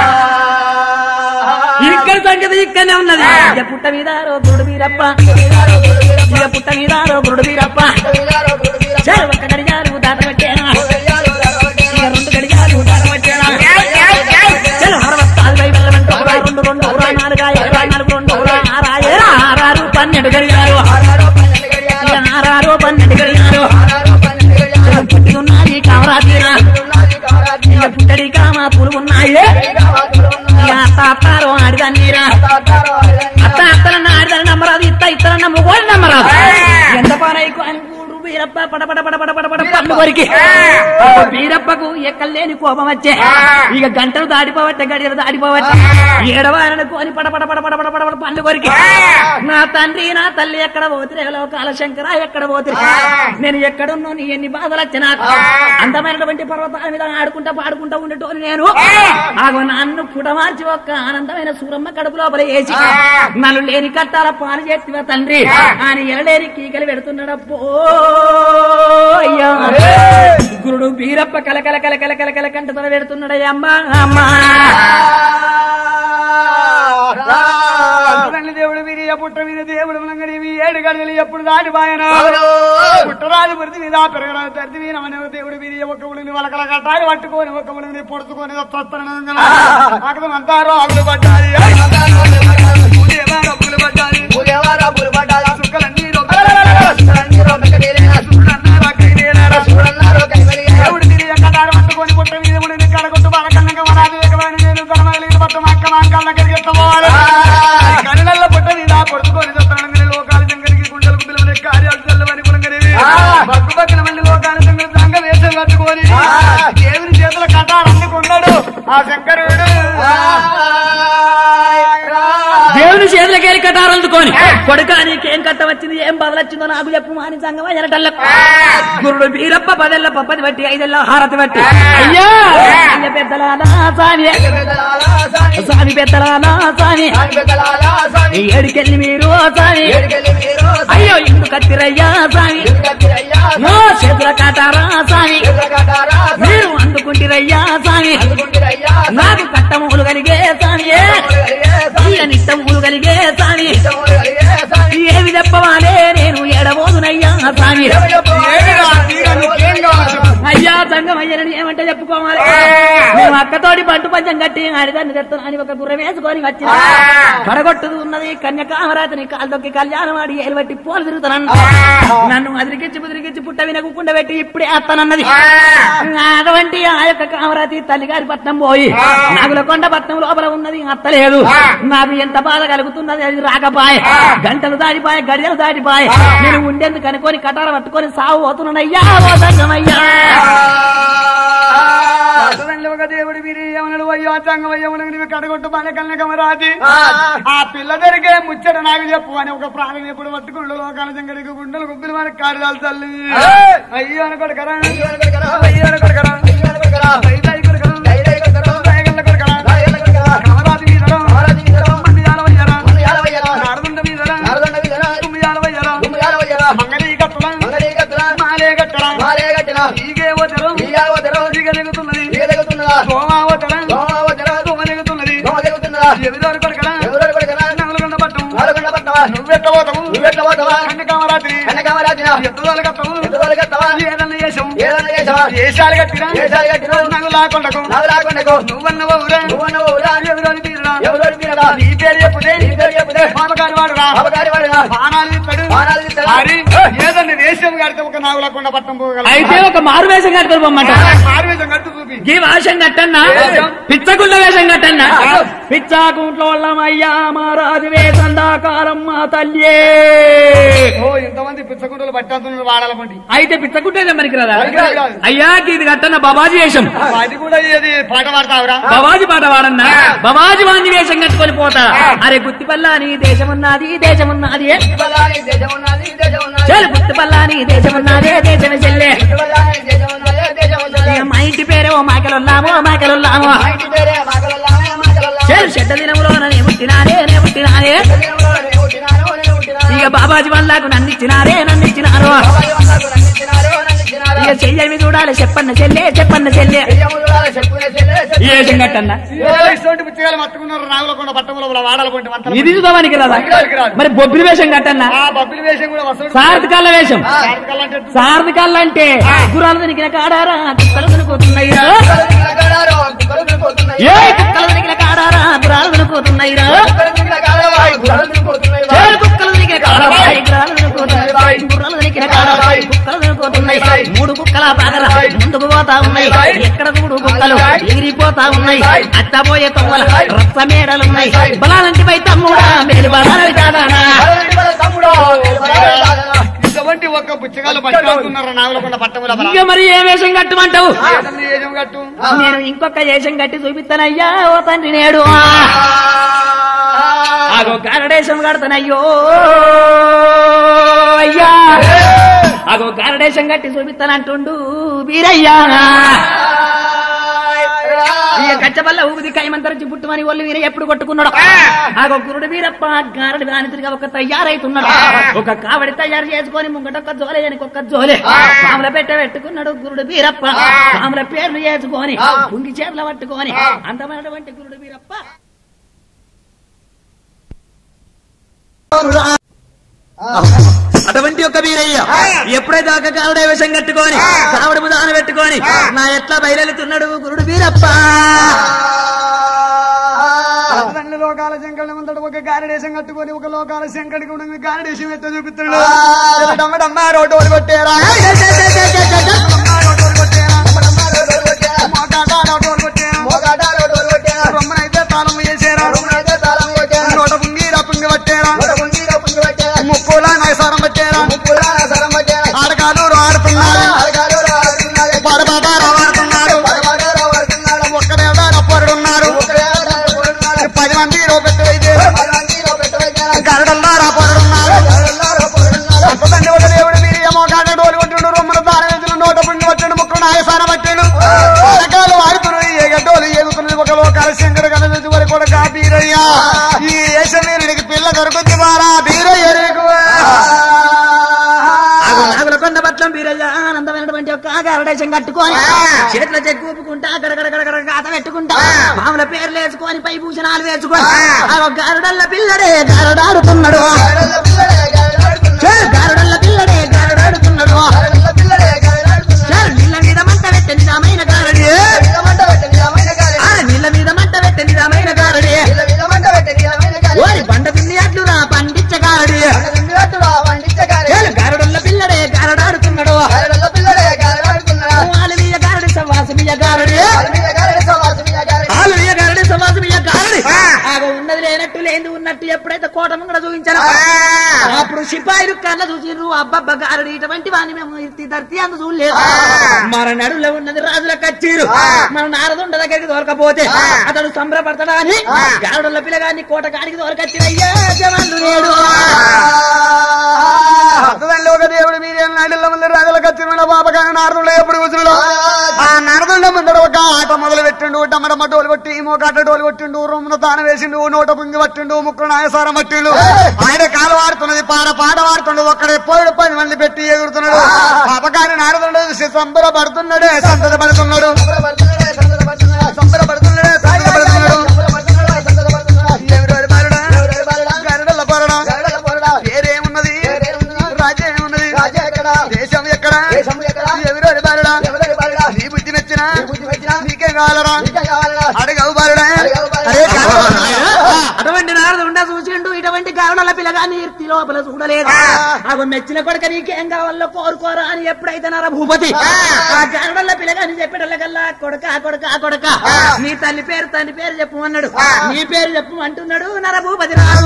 ఇక్కడ సంగతి ఇక్కడనే ఉన్నది ఇక పుట్ట మీద రో గురుడు వీరప్ప ఇక పుట్ట మీద రో గురుడు వీరప్ప చాలు ఒక్క గడియాలు దాట పెట్టేనా ఇక రెండు గడియాలు దాట పెట్టేనా చలో అరవత్తాలు వై వెళ్ళమంటూ రా, రెండు రెండు రా, నాలుగా ఇరవై నాలుగు రెండు రా, ఆరా ఏరా, ఆరారు పన్నెండు గడియాలు ఇక ఆరారు పన్నెండు గడియాలు చలో పుట్టుకున్నది కామరా తీరా ఇక పుట్టడి కామ పూలు ఉన్నాయి ఇక అత్త అత్తారో ఆడిదాన్నీరా అత్త అత్తలన్న ఆడిదాన్ని నమ్మరాదు ఇత్త ఇత్తలన్న మొగోళ్ళు నమ్మరాదు ఎంత పనైకు అని కూడు వీరప్ప పడ పడ పడ పడ పడ పడ పన్ను కొరికి వీరప్పకు ఎక్కలేని కోపం వచ్చే ఇక గంటలు దాడిపోవట్టే గడియలు దాడిపోవట్టే ఏడవారని కోని పడ పడ పడ పడ పడ పడ పడ పన్ను కొరికి నా తండ్రి నా తల్లి ఎక్కడ పోతిరే లోకాల శంకర ఎక్కడ పోతిరి నేను ఎక్కడున్నా నీ ఎన్ని బాధలు వచ్చి నాకు అందమైనటువంటి పర్వతాల మీద ఆడుకుంటా పాడుకుంటా ఉండేటోని నేను ఆగో నన్ను పుటమార్చి ఒక్క ఆనందమైన సూరమ్మ కడుపు లోపల వేసి నన్ను లేని కట్టాల పాలు చేతివా తండ్రి ఆయన ఎలలేని కీకలు పెడుతున్నాడప్పో అయ్యా గురుడు బీరప్ప కలకల కలకల కలకల కంటతల పెడుతున్నాడయ్యా అమ్మా అమ్మా తల్లి దేవుడు వీరి పుట్ట మీద దేవుడు మనంగడి ఇవి ఏడు గడియలు ఎప్పుడు దాటి బాయన పుట్టరాజు పురిది మీద పెరగరాజు తరిది మీద మన దేవుడు వీరి ఒక ఉడిని వలకల కట్టాలి పట్టుకొని ఒక ఉడిని పొడుచుకొని అక్కడ అంతారో అగులు పడ్డాలి పూజేవా డబ్బులు పడ్డాలి సుక్కలన్నీ దేవుడు వీరి కట్టాలి పట్టుకొని పుట్ట మీద ఉడిని కడగొట్టు బాలకన్నంగా వరాది వేగమైన నేను ధర్మగలిగిన పట్టు మక్క మాంకాల దగ్గరికి ఎత్తపోవాలి కనుల పుట్ట మీద పొడుచుకొని చెప్తాను లోకాలు జంగలికి గుండెలకు పిలువని కార్యాలు చల్లవని కులంగనేవి పక్కు పక్కన మళ్ళీ లోకాలు జంగలి దంగ వేషం కట్టుకొని దేవుని చేతుల కట్టాలు అందుకున్నాడు ఆ శంకరుడు దేవుని చేతులకేరి కట్టారు అందుకొని కొడుక నీకేం కట్ట వచ్చింది ఏం బదలొచ్చిందో నాకు చెప్పు మాని సంగం ఎనటల్లకు గురుడు వీరప్ప పదెల్ల పప్పది బట్టి ఐదెల్ల హారతి బట్టి అయ్యా అయ్య పెద్దలానా సామి స్వామి పెద్దలానా సామి ఏడికెళ్ళి మీరు సామి అయ్యో ఇందు కత్తిరయ్యా సామి నా చేతుల కాటారా సామి మీరు అందుకుంటిరయ్యా సామి నాకు కట్టములు కలిగే సామి ఇక నిట్టములు కలిగే సామి ఏమి చెప్పవాలే నేను ఎడబోదునయ్యా సామి అయ్యా సంగం అయ్యని ఏమంటే చెప్పుకోవాలి మేము అక్కతోటి పంటు పంచం కట్టి ఆడిదాన్ని తెస్తాను అని ఒక గుర్రం వేసుకొని వచ్చిన పడగొట్టుది ఉన్నది కన్యకామరాతిని కాలు దొక్కి కళ్యాణం ఆడి ఏలు బట్టి పోలు తిరుగుతాను నన్ను అదిరికిచ్చి బుదిరికిచ్చి పుట్ట వినకు కుండ పెట్టి ఇప్పుడే అత్తనన్నది అటువంటి ఆ యొక్క కామరాతి తల్లిగారి పట్నం పోయి నాగుల కొండ పట్నం లోపల ఉన్నది అత్తలేదు నాకు ఎంత బాధ కలుగుతున్నది అది రాకపాయ గంటలు దాటిపాయ గడియలు దాటిపాయ నేను ఉండేందుకు అనుకొని కటార పట్టుకొని సాగు పోతున్నానయ్యా ఓ సంగమయ్యా అసలు ఒక దేవుడు మీరు ఏమన్నాడు అయ్యో చంగం అయ్యమని నువ్వు కడగొట్టు బానే కన్న కమరాతి ఆ పిల్ల దొరికే ముచ్చట నాకు చెప్పు అని ఒక ప్రాణం ఎప్పుడు పట్టుకుండు లోకాల జంగడికి గుండెలు గుబ్బిలు మనకి కాడిదాలు తల్లి అయ్యో అనుకోడు అయ్యో అనుకోడు దైదాయి కొడుకరా దయగల్ల కొడుకరా కమరాతి మీదరా మండియాల వయ్యరా నారదుండ మీదరా కుమ్మియాల వయ్యరా మంగళీ కట్టరా మాలే కట్టరా ఈగే వదరం ఈగ దిగుతున్నది సోమావతరం సోమ దిగుతున్నది ఎదురు కొడుకరా నగలగొండ పట్టం నువ్వెట్టబోతావు కన్య కామరాత్రి ఎత్తుదల కట్టవు ఏదన్న చేసాం ఏషాలు కట్టిరా నగులాకొండకు నువ్వన్న ఊరా ఎవరోని తీరురా నీ పేరు చెప్పుదే మామగారి వాడురా బాణాలు ఇస్తాడు మరి ఏదన్న వేషం కడితే ఒక నాగులకొండ పట్టం పోగలరు అయితే ఒక మారు వేషం కట్టుకొని పొమ్మంట మారువేషం కట్టు చూపి ఈ వేషం కట్టన్నా పిచ్చగుళ్ళ వేషం కట్టన్నా పిచ్చాకుంట్లో అయ్యా మహారాజు వేషం దాకారం మా తల్లి ఓ ఇంతమంది పిచ్చగుంటలు పట్టేస్తున్నారు వాడాల పండి అయితే పిచ్చగుంటే మనకి రాదా పనికిరాదు కాదు. అయ్యా ఇది కట్టన్న బాబాజీ వేషం అది కూడా ఏది పాట పాడతావురా బాబాజీ పాట వాడన్నా బాబాజీ వాంజి వేషం కట్టుకొని పోతా అరే గుత్తిపల్లాని దేశమున్నది దేశమున్నది చెల్ గుత్తిపల్లాని దేశమున్నదే దేశమే చెల్లె ఇక మా ఇంటి పేరే ఓ మాకెలున్నాము మాకెలున్నాము చెల్ చెడ్డ దినములో నే పుట్టినారే నే పుట్టినారే ఇక బాబాజీ వాళ్ళకు నన్ను ఇచ్చినారే నన్ను ఇచ్చినారు ఇక చెయ్యమి చూడాలి చెప్పన్న చెల్లె చెప్పన్న చెల్లె ఏ వేషం కట్టన్నా ఇటువంటి పిచ్చగాలు మట్టుకున్నారు నాగులకొండ పట్టముల వాడాల పండి అంతా ఇది చూద్దామనికి రాదా మరి బొబ్బిలి వేషం కట్టన్నా ఆ బబ్బిలి వేషం కూడా వసూలు సారథికాల వేషం సారథికాలంటే సారథికాలు అంటే గుర్రాలు దొరికిన కాడారా కుక్కలు దొరుకుతున్నాయిరా ఏ కుక్కలు దొరికిన కాడారా గుర్రాలు దొరుకుతున్నాయిరా ఏ కుక్కలు దొరికిన కాడారా గుర్రాలు దొరుకుతున్నాయి గుర్రాలు దొరికిన కాడారా కుక్కలు దొరుకుతున్నాయి మూడు కుక్కల బాగర ముందుకు పోతా ఉన్నాయి ఎక్కడ చూడు కుక్కలు ఎగిరిపోతా ఉన్నాయి అత్తపోయే తొమ్మల రక్త మేడలున్నాయి బలాలంటి పై తమ్ముడా మేలు బలాలి కాదానా ఇటువంటి ఒక్క పుచ్చగాలు పట్టుకుంటున్నారు నాగులకొండ పట్టముల ఇక మరి ఏ వేషం కట్టమంటావు ఏదన్నా ఏజం కట్టు నేను ఇంకొక వేషం కట్టి చూపిస్తానయ్యా ఓ తండ్రి నేడు ఆగో గారడేశం కడతానయ్యో అయ్యా ఆగో గారడేశం కట్టి చూపిస్తానంటుండు వీరయ్యా ఇక కచ్చబల్ల ఊపిది కైమంతరించి పుట్టుమని ఒళ్ళు వీర ఎప్పుడు కొట్టుకున్నాడు ఆగో గురుడు వీరప్ప గారడి వానితుడిగా ఒక తయారైతున్నాడు ఒక కావడి తయారు చేసుకొని ముంగట ఒక జోలే అని ఒక జోలే పాముల పెట్ట పెట్టుకున్నాడు గురుడు వీరప్ప పాముల పేర్లు చేసుకొని పుంగి చేతుల పట్టుకొని అందమైనటువంటి గురుడు వీరప్ప అటువంటి ఒక వీరయ్య ఎప్పుడైతే ఒక కావడే విషం కట్టుకొని కావడి ముదాన పెట్టుకొని నా ఎట్లా బయలుతున్నాడు గురుడు వీరప్ప రెండు లోకాల శంకరుడు ముందడు ఒక గారడేశం కట్టుకొని ఒక లోకాల శంకడికి కూడా గారడేశం ఎట్ట చూపిస్తున్నాడు డమ్మ రోడ్డు కొట్టేరా రొమ్మనైతే తాళం వేసేరా నోట పుంగిరా పుంగి పట్టేరా ముక్కుల నైసారం పట్టేరా ఆడకాలు ఆడుతున్నారు పడబాబా రావాడుతున్నారు ఒక్కడేడా నప్పరుడు ఉన్నారు పది మంది రోపెట్టు అయితే ఒక గరడేశం కట్టుకొని చేతుల చెక్కు ఊపుకుంటా గడగడగడగడ గాత పెట్టుకుంటా మామూల పేర్లు వేసుకొని పై భూషణాలు వేసుకొని ఆ గరుడల్ల పిల్లడే గరడాడుతున్నాడు చే, గరుడల్ల పిల్లడే గరడాడుతున్నాడు చే, నీళ్ళ మీద మంట పెట్టే నిజమైన గారడి ఆ, నీళ్ళ మీద మంట పెట్టే నిజమైన గారడి ఓరి బండ పిల్లి అట్లురా పండించగారడి గరుడల్ల పిల్లడే గరడాడుతున్నాడు ఆలమీయ గారడి సవాసమీయ గారడి ఆలమీయ గారడి సవాసమీయ గారడి ఆగ ఉన్నది లేనట్టు లేని ఉన్నట్టు ఎప్పుడైతే కోట ముంగడ చూపించారో అప్పుడు సిపాయిలు కళ్ళ చూసిర్రు అబ్బబ్బ గారడి ఇటువంటి వాడిని మేము ఇర్తి ధర్తి అందు చూడలేదు మన నడులో ఉన్నది రాజుల కచ్చీరు మన నారదుండ దగ్గరికి దొరకపోతే అతడు సంబరపడతాడా అని గారుడుల పిల్లగాన్ని కోట కాడికి దొరకచ్చిరయ్యా జవాన్లు నేడు అర్థంలో ఒక దేవుడు మీరే నాటిలో ముందు రాజులకు వచ్చిన బాబగాను నారదుడు ఎప్పుడు కూర్చున్నాడు ఆ నారదుండ ముందర ఒక ఆట మొదలు పెట్టిండు డమ్మడమ్మ డోలు కొట్టి మోకాట డోలు కొట్టిండు రొమ్మున తాన వేసిండు నోట పుంగి పట్టిండు ముక్కులు నాయసారం పట్టిండు ఆయన కాలు వాడుతున్నది పాట పాట వాడుతుండు ఒక్కడే పోయిడు పది మంది పెట్టి ఎగురుతున్నాడు బాబగాని నారదుండ చూసి సంబరపడుతున్నాడే సంతత పడుతున్నాడు సంబరపడుతున్నాడే సంతత పడుతున్నాడు ఎవరు బాలుడా గరుడల్ల పోరడా పేరేమున్నది రాజ్యం ఏమున్నది దేశం ఎక్కడ ఎవరు బాలుడా నీ బుద్ధి నచ్చిన నీకే కావాలరా అడగవు బాలుడా అరే అటువంటి నారదు ఉండ చూసిండు ఇటువంటి గారుడల పిల్లగాన్ని ఇర్తి లోపల చూడలేదు అవి మెచ్చిన కొడుక నీకేం కావాలో కోరుకోరా అని ఎప్పుడైతే నర భూపతి ఆ గారుడల పిల్లగాని చెప్పేటల్లకల్లా కొడక కొడక కొడక నీ తల్లి పేరు తండ్రి పేరు చెప్పు అన్నాడు నీ పేరు చెప్పు అంటున్నాడు నర భూపతి రాదు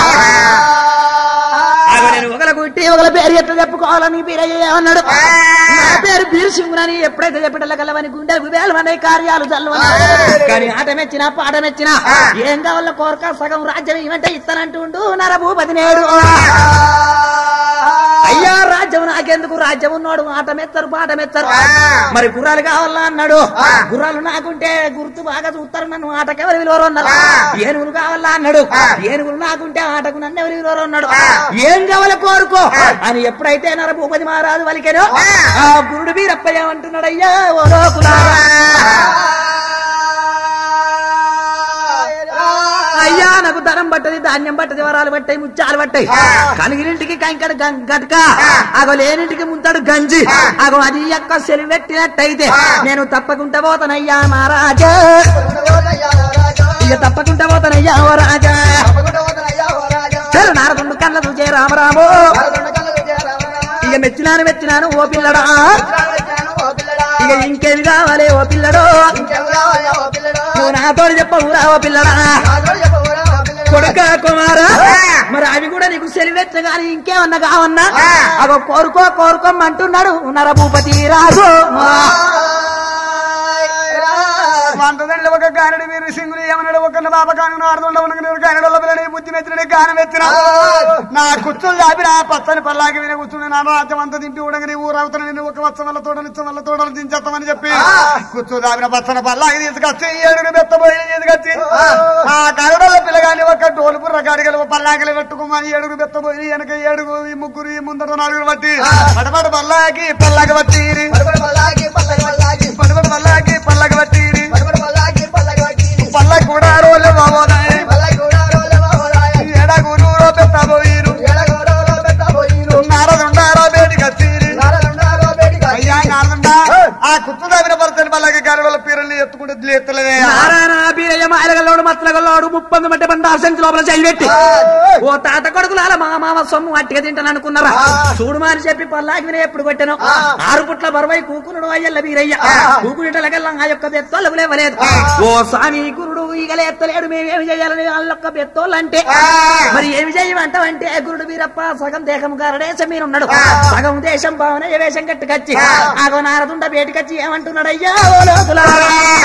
ఆగో నేను ఒకల గుట్టి ఒకల పేరు ఎట్లా చెప్పుకోవాలని పేరయ్య అన్నాడు నా పేరు బీరసింగునని ఎప్పుడైతే చెప్పేటల్లకల్లవని గుండెలకు వేలమనే కార్యాలు చల్లవని కానీ ఆట మెచ్చిన పాట మెచ్చిన ఏం కావాలో కోరక సగం రాజ్యం ఏమంటే ఇస్తానంటుండు నర భూపతి నేడు అయ్యా రాజ్యం నాకెందుకు రాజ్యం ఉన్నాడు ఆట మెచ్చరు పాట మెచ్చరు మరి గుర్రాలు కావాలా అన్నాడు గుర్రాలు నాకుంటే గుర్తు బాగా చూస్తారు నన్ను ఆటకి ఎవరు విలువరు అన్నారు ఏనుగులు కావాలా అన్నాడు ఏనుగులు నాకుంటే ఆటకు నన్ను ఎవరు విలువరు అన్నాడు ఏం కావాలో కోరుకో అని ఎప్పుడైతే నర భూపతి మహారాజు వలికెనో ఆ గురుడు వీరప్ప ఏమంటున్నాడు అయ్యా ఓ లోకులారా అయ్యా నాకు ధనం పట్టది ధాన్యం పట్టది వరాలు పట్టాయి ముత్యాలు పట్టాయి కలిగినింటికి కంకడ గం- గట్క అగో లేనింటికి ముంతాడు గంజి అగో అది యొక్క సెలివి పెట్టినట్టయితే నేను తప్పకుండా పోతానయ్యా మహారాజా ఇక తప్పకుండా పోతానయ్యా ఓ రాజా చలు నారదుండు కళ్ళ చూచే రామరామో ఇక మెచ్చినాను మెచ్చినాను ఓ పిల్లడా ఇక ఇంకేమి కావాలి ఓ పిల్లడో నువ్వు నాతో చెప్పవురా ఓ పిల్లడా కొడుక కుమారా మరి అవి కూడా నీకు సెలివెచ్చ గాని ఇంకేమన్నా కావన్నా అగో కోరుకో కోరుకోమంటున్నాడు నరభూపతి రాజు వంటదండ్రి ఒక గానడి వీరు సింగులు ఏమన్నాడు ఒక బాబకాను నారదుండ ఉన్న గానడల పిల్లని బుద్ధి మెచ్చిన గానం ఎత్తిన నా కుచ్చులు దాపి నా పచ్చని పల్లాకి విన కూర్చుని నా రాజ్యం అంతా దింపి ఉడగని ఊరవుతాను నేను ఒక వచ్చ వల్ల తోడలు ఇచ్చ వల్ల తోడలు దించేస్తామని చెప్పి కుచ్చు దాపిన పచ్చని పల్లాకి తీసుకొచ్చి ఏడుగురు బెత్తబోయి తీసుకొచ్చి ఆ గరుడల పిల్లగాని ఒక డోలు బుర్ర గాడిగలు పల్లాకలు పెట్టుకోమని ఏడుగురు బెత్తబోయి వెనక ఏడుగు ఈ ముగ్గురు ఈ ముందర నలుగురు బట్టి పడబడ పల్లాకి పల్లాకి బట్టి పడబడ పల్లాకి పల్లాకి బట్టి పల్ల కూడా రోలే బాబోదాయి ఎడగురు పెద్దబోయిరు నారదుండారో బేటికి వచ్చీరి అయ్యా నారదుండా ఆ కుత్తు దావిన పరచని పల్లకి గారి పీరల్ని ఎత్తుకుంటే ఎత్తలేదే నారాయణ బీరయ్య మాయలగల్లోడు మత్తలగల్లోడు ముప్పంది మట్టి బండ సంచి లోపల చేయబెట్టి ఓ తాత కొడుకులాల మా మామ సొమ్ము అట్టిగా తింటాను అనుకున్నారా చూడుమా అని చెప్పి పల్లాకి విన ఎప్పుడు కొట్టాను ఆరు పుట్ల బరువై కూకునుడు అయ్యల్ల బీరయ్య కూకునిటలగల్లా ఆ యొక్క బెత్తోళ్ళకు లేవలేదు ఓ స్వామి గురుడు ఈగలే ఎత్తలేడు మేమేమి చేయాలని వాళ్ళొక్క బెత్తోళ్ళు అంటే మరి ఏమి చేయమంటావంటే గురుడు వీరప్ప సగం దేహం గారడేశం మీరున్నాడు సగం దేశం భావన ఏ వేషం కట్టుకొచ్చి ఆగో నారదుండ బేటికొచ్చి ఏమంటున్నాడు అయ్యా ఓ లోకులారా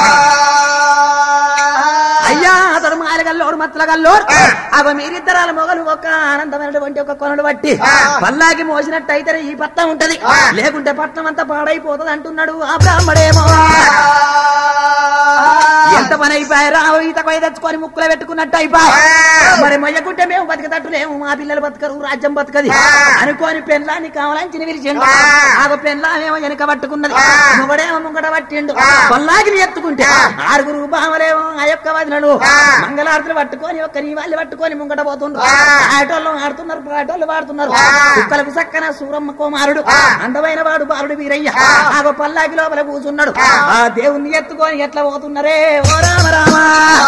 అయ్యా అతడు మాయలగల్లోడు మత్తలగల్లోడు అవ మీరిద్దరాల మొగలు ఒక ఆనందమైనటువంటి ఒక కొనడు బట్టి పల్లాకి మోసినట్టయితే ఈ పట్నం ఉంటది లేకుంటే పట్నం అంతా పాడైపోతుంది అంటున్నాడు ఆ బ్రాహ్మడేమో అంత పని అయిపోయి రావు ఈత కొయ్య తెచ్చుకొని ముక్కులో పెట్టుకున్నట్టు అయిపోయి మరి మొయ్యకుంటే మేము బతికతట్టులేము మా పిల్లలు బతకరు రాజ్యం బతకది అనుకోని పెళ్ళాన్ని కావాలని విరిచిండు ఆగ పెళ్ళామేమో వెనక పట్టుకున్నది మొగడేమో ముంగట పట్టిండు పల్లాగిని ఎత్తుకుంటే ఆరుగురు బామలేమో ఆ యొక్క వదినలు మంగళారతులు పట్టుకొని ఒక్క నీ వాళ్ళు పట్టుకొని ముంగట పోతుండ్రు ఆటోళ్ళు ఆడుతున్నారు పాటోళ్ళు పాడుతున్నారు కుక్కలకు చక్కన సూరమ్మ కుమారుడు అందమైన వాడు బాలుడు వీరయ్య ఆగో పల్లాకి లోపల కూర్చున్నాడు ఆ దేవుణ్ణి ఎత్తుకొని ఎట్లా పోతున్నారే ఓ రామ రామ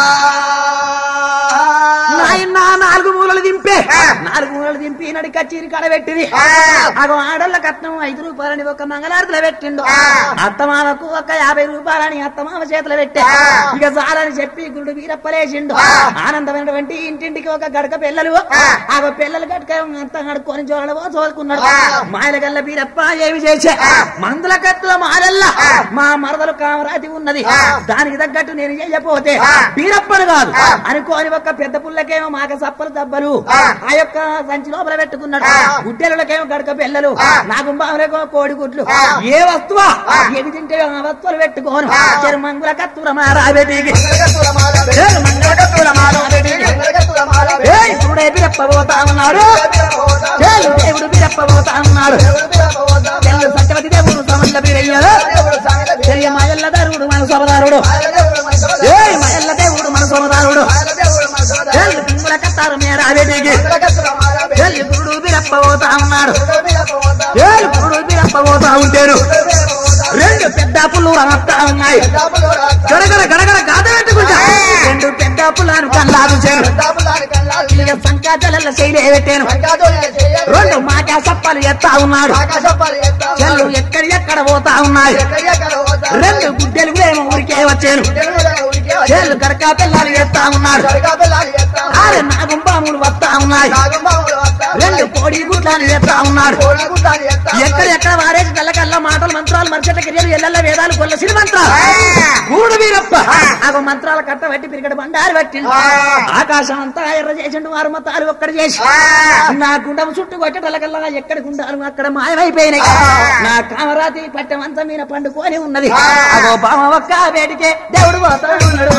నాయన నాలుగు మూలలు దింపే నాలుగు మూలలు దింపి నడి కచ్చీరి కాడ పెట్టింది అగో ఆడోళ్ళ కట్నం ఐదు రూపాయలని ఒక మంగళారతిలో పెట్టిండు అత్తమామకు ఒక యాభై రూపాయలని అత్తమామ చేతిలో పెట్టా ఇక చాలని చెప్పి గురుడు వీరప్పలేసిండు ఆనందమైనటువంటి ఇంటింటికి ఒక గడక పిల్లలు ఆగో పిల్లలు గడక అంత కడుక్కొని జోలవో చోలుకున్నాడు మాయల గల్ల వీరప్ప ఏమి చేసే మందుల కత్తుల మారల్ల మా మరదలు కామరాతి ఉన్నది దానికి తగ్గట్టు నేను చెయ్యపోతే వీరప్పను కాదు అనుకోని ఒక పెద్ద పుల్లకేమో మాక సప్పలు దబ్బలు ఆ యొక్క సంచి లోపల పెట్టుకున్నాడు గుడ్డెలకేమో గడక పిల్లలు నా గుంబాములకేమో కోడి గుడ్లు ఏ వస్తువా ఏది తింటే ఆ వస్తువులు పెట్టుకోను చెరు మంగుల కత్తుల మారాబెటికి చెరు మంగుల కత్తుల మారాబెటికి ఏయ్ చూడే బిరప్ప పోతా ఉన్నాడు చెల్లు దేవుడు బిరప్ప పోతా ఉన్నాడు చెల్లు సత్యవతి దేవుడు సమల్ల బిరయ్యాడు చెల్లి మాయల్ల దరుడు మన సోమదారుడు ఏయ్ మాయల్ల దేవుడు మన సోమదారుడు చెల్లు పింగుల కత్తారు మేరాబెటికి చెల్లి గురుడు బిరప్ప పోతా ఉన్నాడు చెల్లు గురుడు బిరప్ప పోతా ఉంటారు రెండు పెద్ద పుల్లు రమత్తా ఉన్నాయి గడగడ గడగడ గాథ పెట్టుకుంటా రెండు పెద్ద పుల్లను కల్లాదు చేరు ఇక సంకాచల శైలి పెట్టాను రెండు మాకా సప్పలు ఎత్తా ఉన్నాడు చెల్లు ఎక్కడ ఎక్కడ పోతా ఉన్నాయి రెండు గుడ్డెలు ఏమో ఊరికే వచ్చాను చెల్లు గడకా పిల్లలు ఎత్తా ఉన్నాడు ఆరు నాగుంబాములు వస్తా ఉన్నాయి రెండు కోడి గుడ్లను ఎత్తా ఉన్నాడు ఎక్కడ ఎక్కడ వారేసి కళ్ళ కళ్ళ మాటలు మంత్రాలు మనుషుల క్రియలు ఎల్ల వేదాలు కొల్ల సిరి మంత్రాలు మూడు వీరప్ప ఆగో మంత్రాల కట్ట పట్టి పిరిగడ బండారు పట్టి ఆకాశం అంతా ఎర్ర చేసిండు వారు మతాలు ఒక్కడ చేసి నా గుండము చుట్టూ కొట్టటలకల్లా ఎక్కడ గుండాలు అక్కడ మాయమైపోయినాయి నా కామరాతి పట్టెమంతా మీద పండుకొని ఉన్నది అగో బామ ఒక్క వేడికే దేవుడు పోతాడు ఉన్నాడు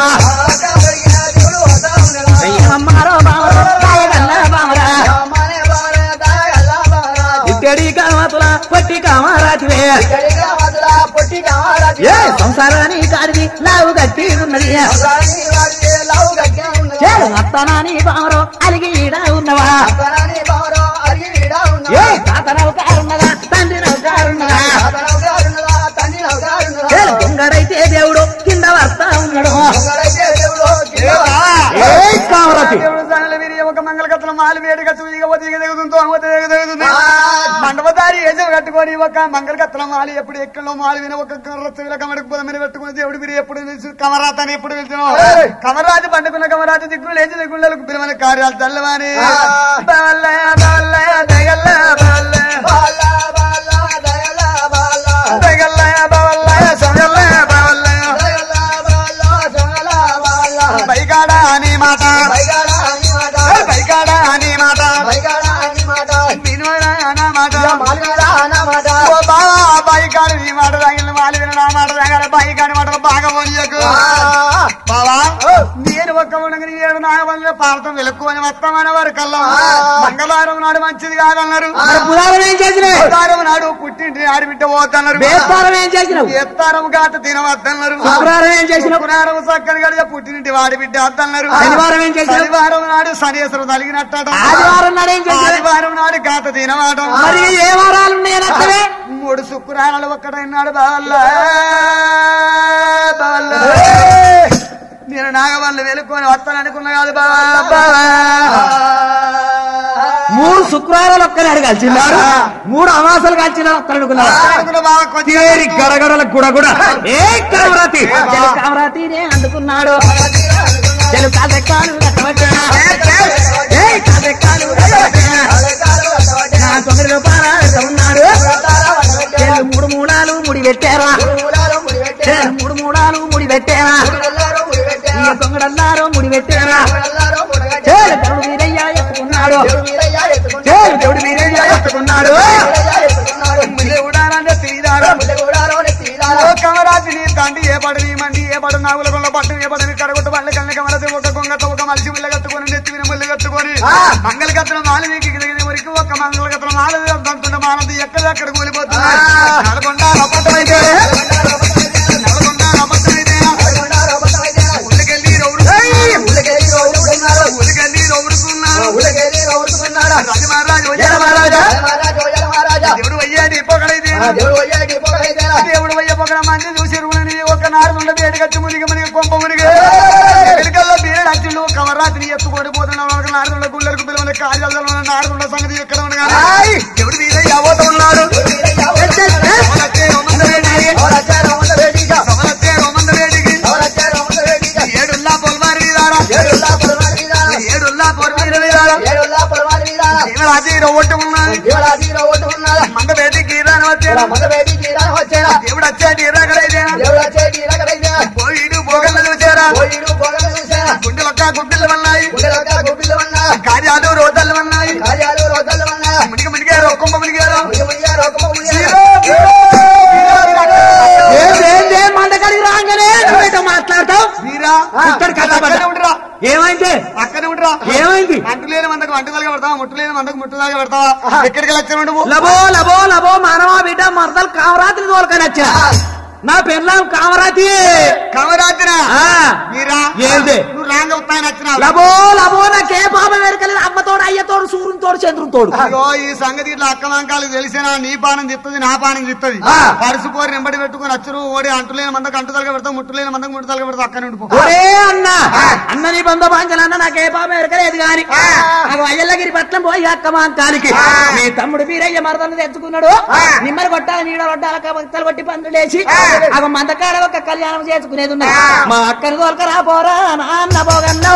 అమ్మారో బామరో కాయగల్ల బామరా ఇక్కడి కామతుల పట్టి కామరాతివే ఏ సంసారాన్ని కాడిది లావు గట్టి ఉన్నది చేడు అత్తనాని బామరో అలిగి ఈడ ఉన్నవా ఏ తాత నౌకారున్నదా తండ్రి నౌకారున్నదా చేడు దొంగడైతే దేవుడు కింద వస్తా ఉన్నాడు ఏ కామరాతి దేవుడు సనల వీరి ఒక మంగళకత్తుల మాలి వేడిగా చూదిగా ఒదిగ దిగుతుంది తోమత దిగ దిగుతుంది మండపదారి ఏజం కట్టుకొని ఒక మంగళకత్తుల మాలి ఎప్పుడు ఎక్కడో మాలి విన ఒక రచ్చవిల కమడకు పొదమని పెట్టుకుని దేవుడు మీరు ఎప్పుడు పిలిచి కమరాతని ఎప్పుడు పిలిచిన కమరాజు పండుకున్న కమరాజు దిక్కులు లేచి దిగుళ్ళకు పిలవని కార్యాలు తెల్లవాని బవల్లయ, బవల్లయ, దగల్ల, బవల్లయ. దగల్లయ, బవల్లయ, సమయల్లయ, బవల్లయ. పైకాడ అని మాట పైకాడ అని మాట వినోడా అన్న మాట ఓ బావా పైకాడు నీ మాట తగిలిన మాలి విన నా మాట తగల పైకాడి మాటలు బాగా పోనీయకు బావా నేను ఒక్క ఉండగా ఏడు నాగవల్లి పాలతం వెలుక్కుని వస్తామని వారు కల్లా మంగళవారం నాడు మంచిది కాదన్నారు మరి పురాణం ఏం చేసినావు బుధవారం నాడు పుట్టింటి ఆడిబిడ్డ పోతున్నారు బేస్తారం ఏం చేసినావు ఎత్తారం గాత తినవద్దన్నారు శుక్రవారం ఏం చేసినావు పునారం చక్కని గడియ పుట్టినింటి వాడి బిడ్డ వద్దన్నారు శనివారం ఏం చేసినావు? శనివారం నాడు శనేశ్వరం తలిగినట్ట ఆదివారం నాడు ఏం చేసినావు ఆదివారం నాడు గాత తినవాటం మరి ఏ వారాలు ఉన్నాయి అత్తవే మూడు శుక్రాలు ఒక్కడైనాడు బావల్ల బావల్ల నేను నాగవల్లి వెలుకొని వస్తాననుకున్నా కాదు బావా బావా. మూడు శుక్రవారాలు ఒక్కనాడు కలిసినారు మూడు అమాసాలు కలిసినారు ఒక్కరు అనుకున్నారు వస్తాననుకున్నా బావా కొద్దిగా తేరి గడగడల కూడా కూడా ఏ కామరాతి చెలు కామరాతినే అందుకున్నాడు చెలు కాదెక్కాలు కట్టవచ్చా ఏ కాదెక్కాలు కట్టవచ్చా నా తొమ్మిది రూపాయలు ఉన్నాడు చెల్లు మూడు మూడాలు ముడి పెట్టారా చెల్లు మూడు మూడాలు ముడి పెట్టారా ఇక తొంగడల్లారో ముడి పెట్టారా చెల్లు దేవుడు వీరయ్య ఎత్తుకున్నాడు చెల్లు దేవుడు వీరయ్య ఎత్తుకున్నాడు దేవుడారంటే తీరాడు ఓ కమరాజు నీ తండ్రి ఏ పడవి మంది ఏ పడు నాగుల కొండ పట్టు ఏ పడు కడగొట్టు వాళ్ళ కళ్ళ కమలసి ఒక కొంగ ఒక మనిషి ముళ్ళ కట్టుకొని నెత్తి విన ముళ్ళు కట్టుకొని మంగళ కత్తన మాల వీకి దిగిన వరకు ఒక మంగళ కత్తన మాల దంతుంటే మానది ఎక్కడ అక్కడ కూలిపోతుంది నల్గొండ అబద్ధమైతే నల్గొండ అబద్ధమైతే ఉల్లకెళ్ళి రౌరు ఉల్లకెళ్ళి రౌరుకున్నారు రాజమహారాజు దేవుడు అయ్యాడి పొగడైతే దేవుడు అయ్య పొగడ మంది చూసి రుణని ఒక నారుండ వేడిగచ్చి మునిగి మునిగి కొంప మునిగి వెనుకల్లో బీరడు అచ్చులు కవరాత్రి ఎత్తుకొని పోతున్నాడు ఒక నారుండ గుళ్ళకు పిలవని కార్యాలలో ఉన్న నారుండ సంగతి ఎక్కడ ఉండగా దేవుడు వీరయ్య అవత ఉన్నాడు సవలత్తే రోమంద వేడికి సవలత్తే రోమంద వేడికి ఏడుల్లా పొల్వారి వీరారా ఏడుల్లా పొల్వారి వీరారా జీవరాజి ఒట్టు ఉన్నాడు మంద వేడికి రాని వచ్చారా దేవుడు వచ్చాడు ఇరాకడైతే పోయిడు పోగల చూసారా గుండెలొక్క గుడ్డలు ఉన్నాయి కార్యాలు రోజాలు ఉన్నాయి మునిగి మునిగారు ఒక్కొక్క మునిగారు ఏందే మందకాడికి రాగానే నువ్వేంటో మాట్లాడతావు వీరా ఇక్కడి కథ పద. అక్కడే ఉండరా ఏమైంది అక్కడే ఉండరా ఏమైంది అంటులేని మందకు వంటదాగా పెడతావా ముట్టులేని మందకు ముట్టుదాగా పెడతావా ఎక్కడికి వచ్చావు నువ్వు లబో లబో లబో మానవా బిడ్డ మరదలు కామరాత్రి తోలుకొని వచ్చా నా పెళ్ళాం కామరాతి కమరాత్రి ఆ. వీరా ఏంది? నువ్వు రాంగ్ అవుతాయని వచ్చినావు లబో లబో నాకే పాపం వెరకలేదు అమ్మతోడు అయ్యతోడు సూర్యుని తోడు చంద్రుని తోడు అయ్యో ఈ సంగతి ఇట్లా అక్క వంకాలు తెలిసినా నీ పానం తిత్తది నా పానం తిత్తది ఆ. పరుసు పోరి నింబడి పెట్టుకుని అచ్చురు ఓడి అంటులేని మందకు అంటుదలగా పెడతావు ముట్టులేని మందకు ముట్టుదలగా పెడతావు అక్కడ ఉండిపో ఒరే అన్న అన్న నీ బంధు బాంచలన్న నాకే పాపం ఎరకలేదు గాని నాకు అయ్యల్లగిరి పట్లం పోయి అక్క మా అంకానికి మీ తమ్ముడు వీరయ్య మరదలు తెచ్చుకున్నాడు నిమ్మలు కొట్టాలి నీడ కొట్టాలి భక్తలు కొట్టి పందులు లేచి అవ మందకాడ ఒక కళ్యాణం చేసుకునేది ఉన్నది మా అక్కని తోలుకరా పోరా నాన్న పోగన్నో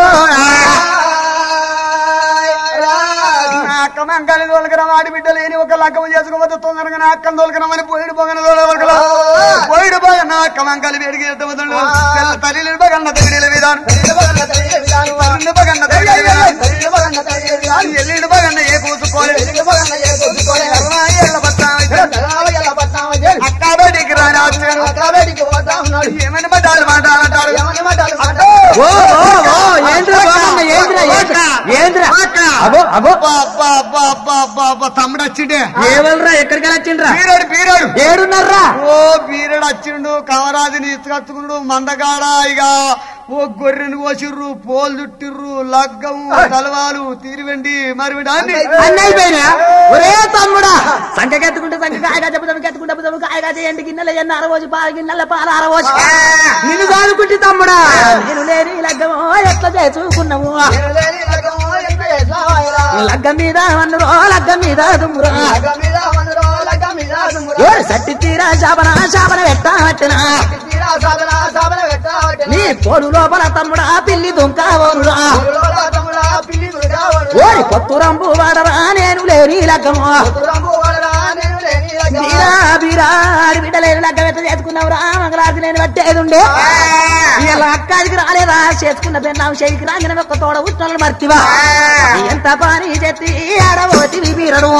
నా అక్క మంకాలి తోలకరం ఆడి బిడ్డ లేని ఒక లగ్గం చేసుకోవద్దు తొందరగా నా అక్కను తోలకరమని పోయిడు పోగన తోలకరా పోయిడు పోగ నా అక్క మంకాలి వేడికి ఎత్తవద్దు తల్లి బగన్న తగిడిల విధానం తల్లి బగన్న తగిడిల విధానం ఎల్లిడు బగన్న ఏ కూసుకోలే ఏళ్ళ బత్తా అక్క బయటికి రాని వచ్చాడు ఏమని బట్టాలు మాట్లాడతాడు ఓ ఓ ఓ ఏంద్రా బాబన్న ఏంద్రా ఏంద్రా ఏంద్రా అగో అగో తమ్ముడు వచ్చిండే ఏవల్రా ఎక్కడికి వచ్చిండ్రా పీరియడ్ పీరియడ్ ఏడున్నారా ఓ పీరియడ్ వచ్చిండు కమరాజుని ఇసుకత్తుకున్నాడు మందగాడ ఇక ఓ గొర్రెని కోసిర్రు పోలు చుట్టిర్రు లగ్గము తలవాలు తీరివండి మరి అన్ని అన్ని అయిపోయినా ఒరే తమ్ముడా సంఖ్యకెత్తుకుంటే సంఖ్య కాయగా చెప్పుదాము ఎత్తుకుంటే చెప్పుదాము కాయగా చేయండి గిన్నెల ఎన్న అరవోజు పాల గిన్నెల పాల అరవోజు నిన్ను సాదుకుంటే తమ్ముడా నేను లేని లగ్గము ఎట్లా చేసుకున్నాము లగ్గం మీద అన్నురో లగ్గం మీద దుమ్మురా ఓరి సట్టి తీరా శాపన శాపన పెట్ట పట్టిన నీ తోడు లోపల తమ్ముడా పిల్లి దుంక ఓరురా ఓరి కొత్తురంబు వాడరా నేను లేని లగ్గము బీరా బీరా ఆడి బిడ్డ లేని లగ్గం ఎట్లా చేసుకున్నావురా మంగళాది నేను పట్టేది ఉండే ఇలా అక్కాదికి రాలేదా చేసుకున్న పెన్నాం చేయికి రాగిన ఒక్క తోడ ఉష్ణాలు మర్తివా ఎంత పని చెత్తి ఆడబోతివి బీరడు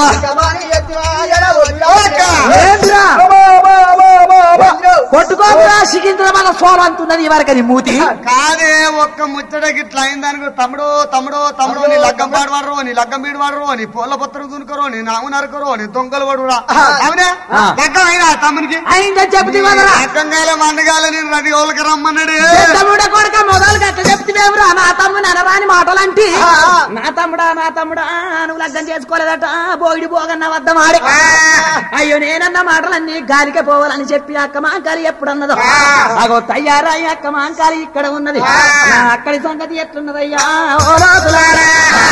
ఏంద్రా కొట్టుకోకురా సిగింద్ర మన సోలు అంటున్నది వరకని మూతి కాదే ఒక్క ముచ్చటకి ఇట్లా అయిందానికి తమ్ముడు తమ్ముడు తమ్ముడు నీ లగ్గం పాడవాడరు నీ లగ్గం బీడు వాడరు నీ పూల పత్రం దునుకరు నీ నాము నరకరు నీ దొంగలు పడురా అవునా ఆ. లగ్గం అయినా తమ్మునికి అయిందని చెప్తే వదరా లగ్గంగాల మండగాల నేను రది ఓళ్ళకి రమ్మన్నాడు తమ్ముడ కొడుక మొదలు గట్ట చెప్తేవేమరా నా తమ్ముడు అనరాని మాటలంటి నా తమ్ముడా నా తమ్ముడా నువ్వు లగ్గం చేసుకోలేదట బోయిడి బోగన్న వద్ద మాడి అయ్యో నేనన్న మాటలన్నీ గాలికే పోవాలని చెప్పి అక్క మాంకాలి ఎప్పుడన్నదో అగో తయారయ్య అక్క మాంకాలి ఇక్కడ ఉన్నది నా అక్కడి సంగతి ఎట్లున్నదయ్యా ఓ లోతులారా.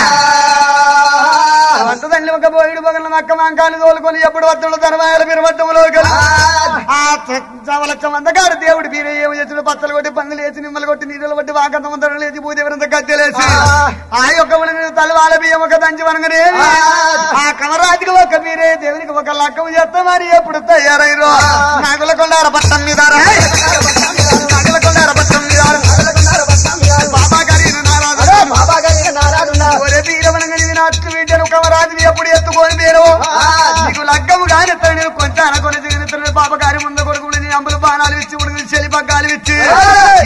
వంట తల్లి ఒక బోయిడు పగల మక్క మంకాలు తోలుకొని ఎప్పుడు వద్దడు ధనమాయల పిరవట్టములో ఆ చవలచ్చ మందగాడు దేవుడు బీరే ఏమి చేసిన పచ్చలు కొట్టి పందులు వేసి నిమ్మలు కొట్టి నీళ్ళు కొట్టి వాకంత మందరం లేచి భూదేవరంత గద్దెలేసి ఆ యొక్క ఉడిని తలవాల బియ్యం ఒక దంచి వనగనే ఆ కమరాజుకి ఒక బీరే దేవునికి ఒక లక్కము చేస్తా మరి ఎప్పుడు తయారైరో నాగుల కొండార పట్టం మీద నాగుల కొండార పట్టం మీద బాబా గారి నారాజు ఒరే వీరవనంగని వినాట్కు వీడ్డను కమరాజు ఎప్పుడు ఎత్తుకొని మీరు నీకు లగ్గము కాని నేను కొంచెం అనకొని దిగిన బాబా గారి ముందు కొడుకుని నీ అంబులు బాణాలు ఇచ్చి ఉడికి చెలి పగ్గాలు ఇచ్చి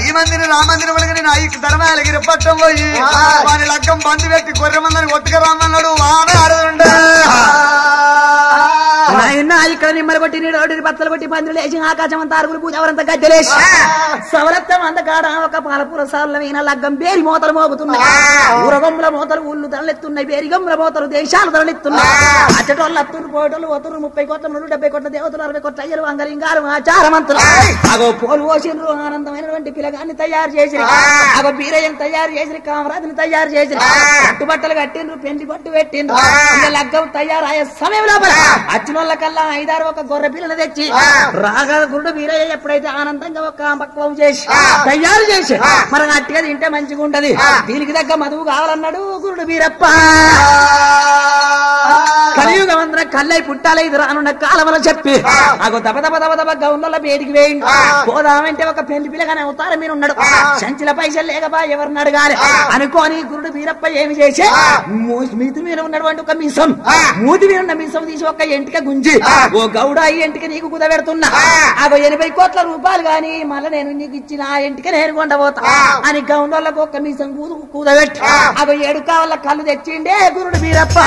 దిక్కు ధర్మాలగిరి పట్టం పోయి వాని లగ్గం బంది పెట్టి గొర్రె మందని కొట్టుకురమ్మన్నాడు వాన అడుగుండే నాయన ఇక్కడ నిమ్మలు కొట్టి నీడు రోడ్డు బత్తలు కొట్టి పందిరు లేచి ఆకాశం అంతా అరుగులు పూజ అవరంతా గద్దెలేసి సవరత్వం అందకాడ ఒక పాలపూర సార్ల మీద లగ్గం బేరి మోతలు మోగుతున్నాయి ఊరగొమ్మల మోతలు ఊళ్ళు తరలెత్తున్నాయి బేరిగొమ్మల మోతలు దేశాలు తరలెత్తున్నాయి అచ్చటోళ్ళు అత్తురు పోటోళ్ళు ఒత్తురు ముప్పై కోట్ల నుండి డెబ్బై కోట్ల దేవతలు అరవై కోట్ల అయ్యలు అంగలింగారు ఆచారమంతులు అగో పోలు పోసిండ్రు ఆనందమైనటువంటి పిల్లగాన్ని తయారు చేసి అగో బీరయ్యని తయారు చేసి కామరాజుని తయారు చేసి కట్టుబట్టలు కట్టిండ్రు పెండి పట్టు పెట్టిండ్రు ఇక లగ్గం తయారయ్యే సమయం లోపల అచ్చిన వాళ్ళ కల్లా ఐదారు ఒక గొర్రె పిల్లని తెచ్చి రాగా గురుడు వీరయ్య ఎప్పుడైతే ఆనందంగా ఒక పక్వం చేసి తయారు చేసి మరి అట్టిగా తింటే మంచిగా ఉంటది దీనికి దగ్గర మధువు కావాలన్నాడు గురుడు వీరప్ప కలియుగం అందరం కల్లై పుట్టాలి ఇది రానున్న కాలమని చెప్పి అగో దబ దబ దబ దబ గౌన్ల బేడికి వేయండి పోదామంటే ఒక పెళ్లి పిల్లగానే అవుతారు మీరు ఉన్నాడు సంచిల పైసలు లేకబా ఎవరిని అడగాలి అనుకోని గురుడు వీరప్ప ఏమి చేసి మూ- మీతి మీద ఉన్నటువంటి ఒక మీసం మూతి మీద ఉన్న మీసం తీసి ఒక ఎంటిక గుంజి ఓ గౌడ ఈ ఎంటిక నీకు కుదబెడుతున్నా అగో ఎనభై కోట్ల రూపాయలు గాని మళ్ళీ నేను నీకు ఇచ్చిన ఆ ఎంటిక నేను కొండబోతా అని గౌండోళ్ళకు ఒక మీసం కూదు కూదబెట్టి అగో ఏడు కావాల కళ్ళు తెచ్చిండే గురుడు వీరప్ప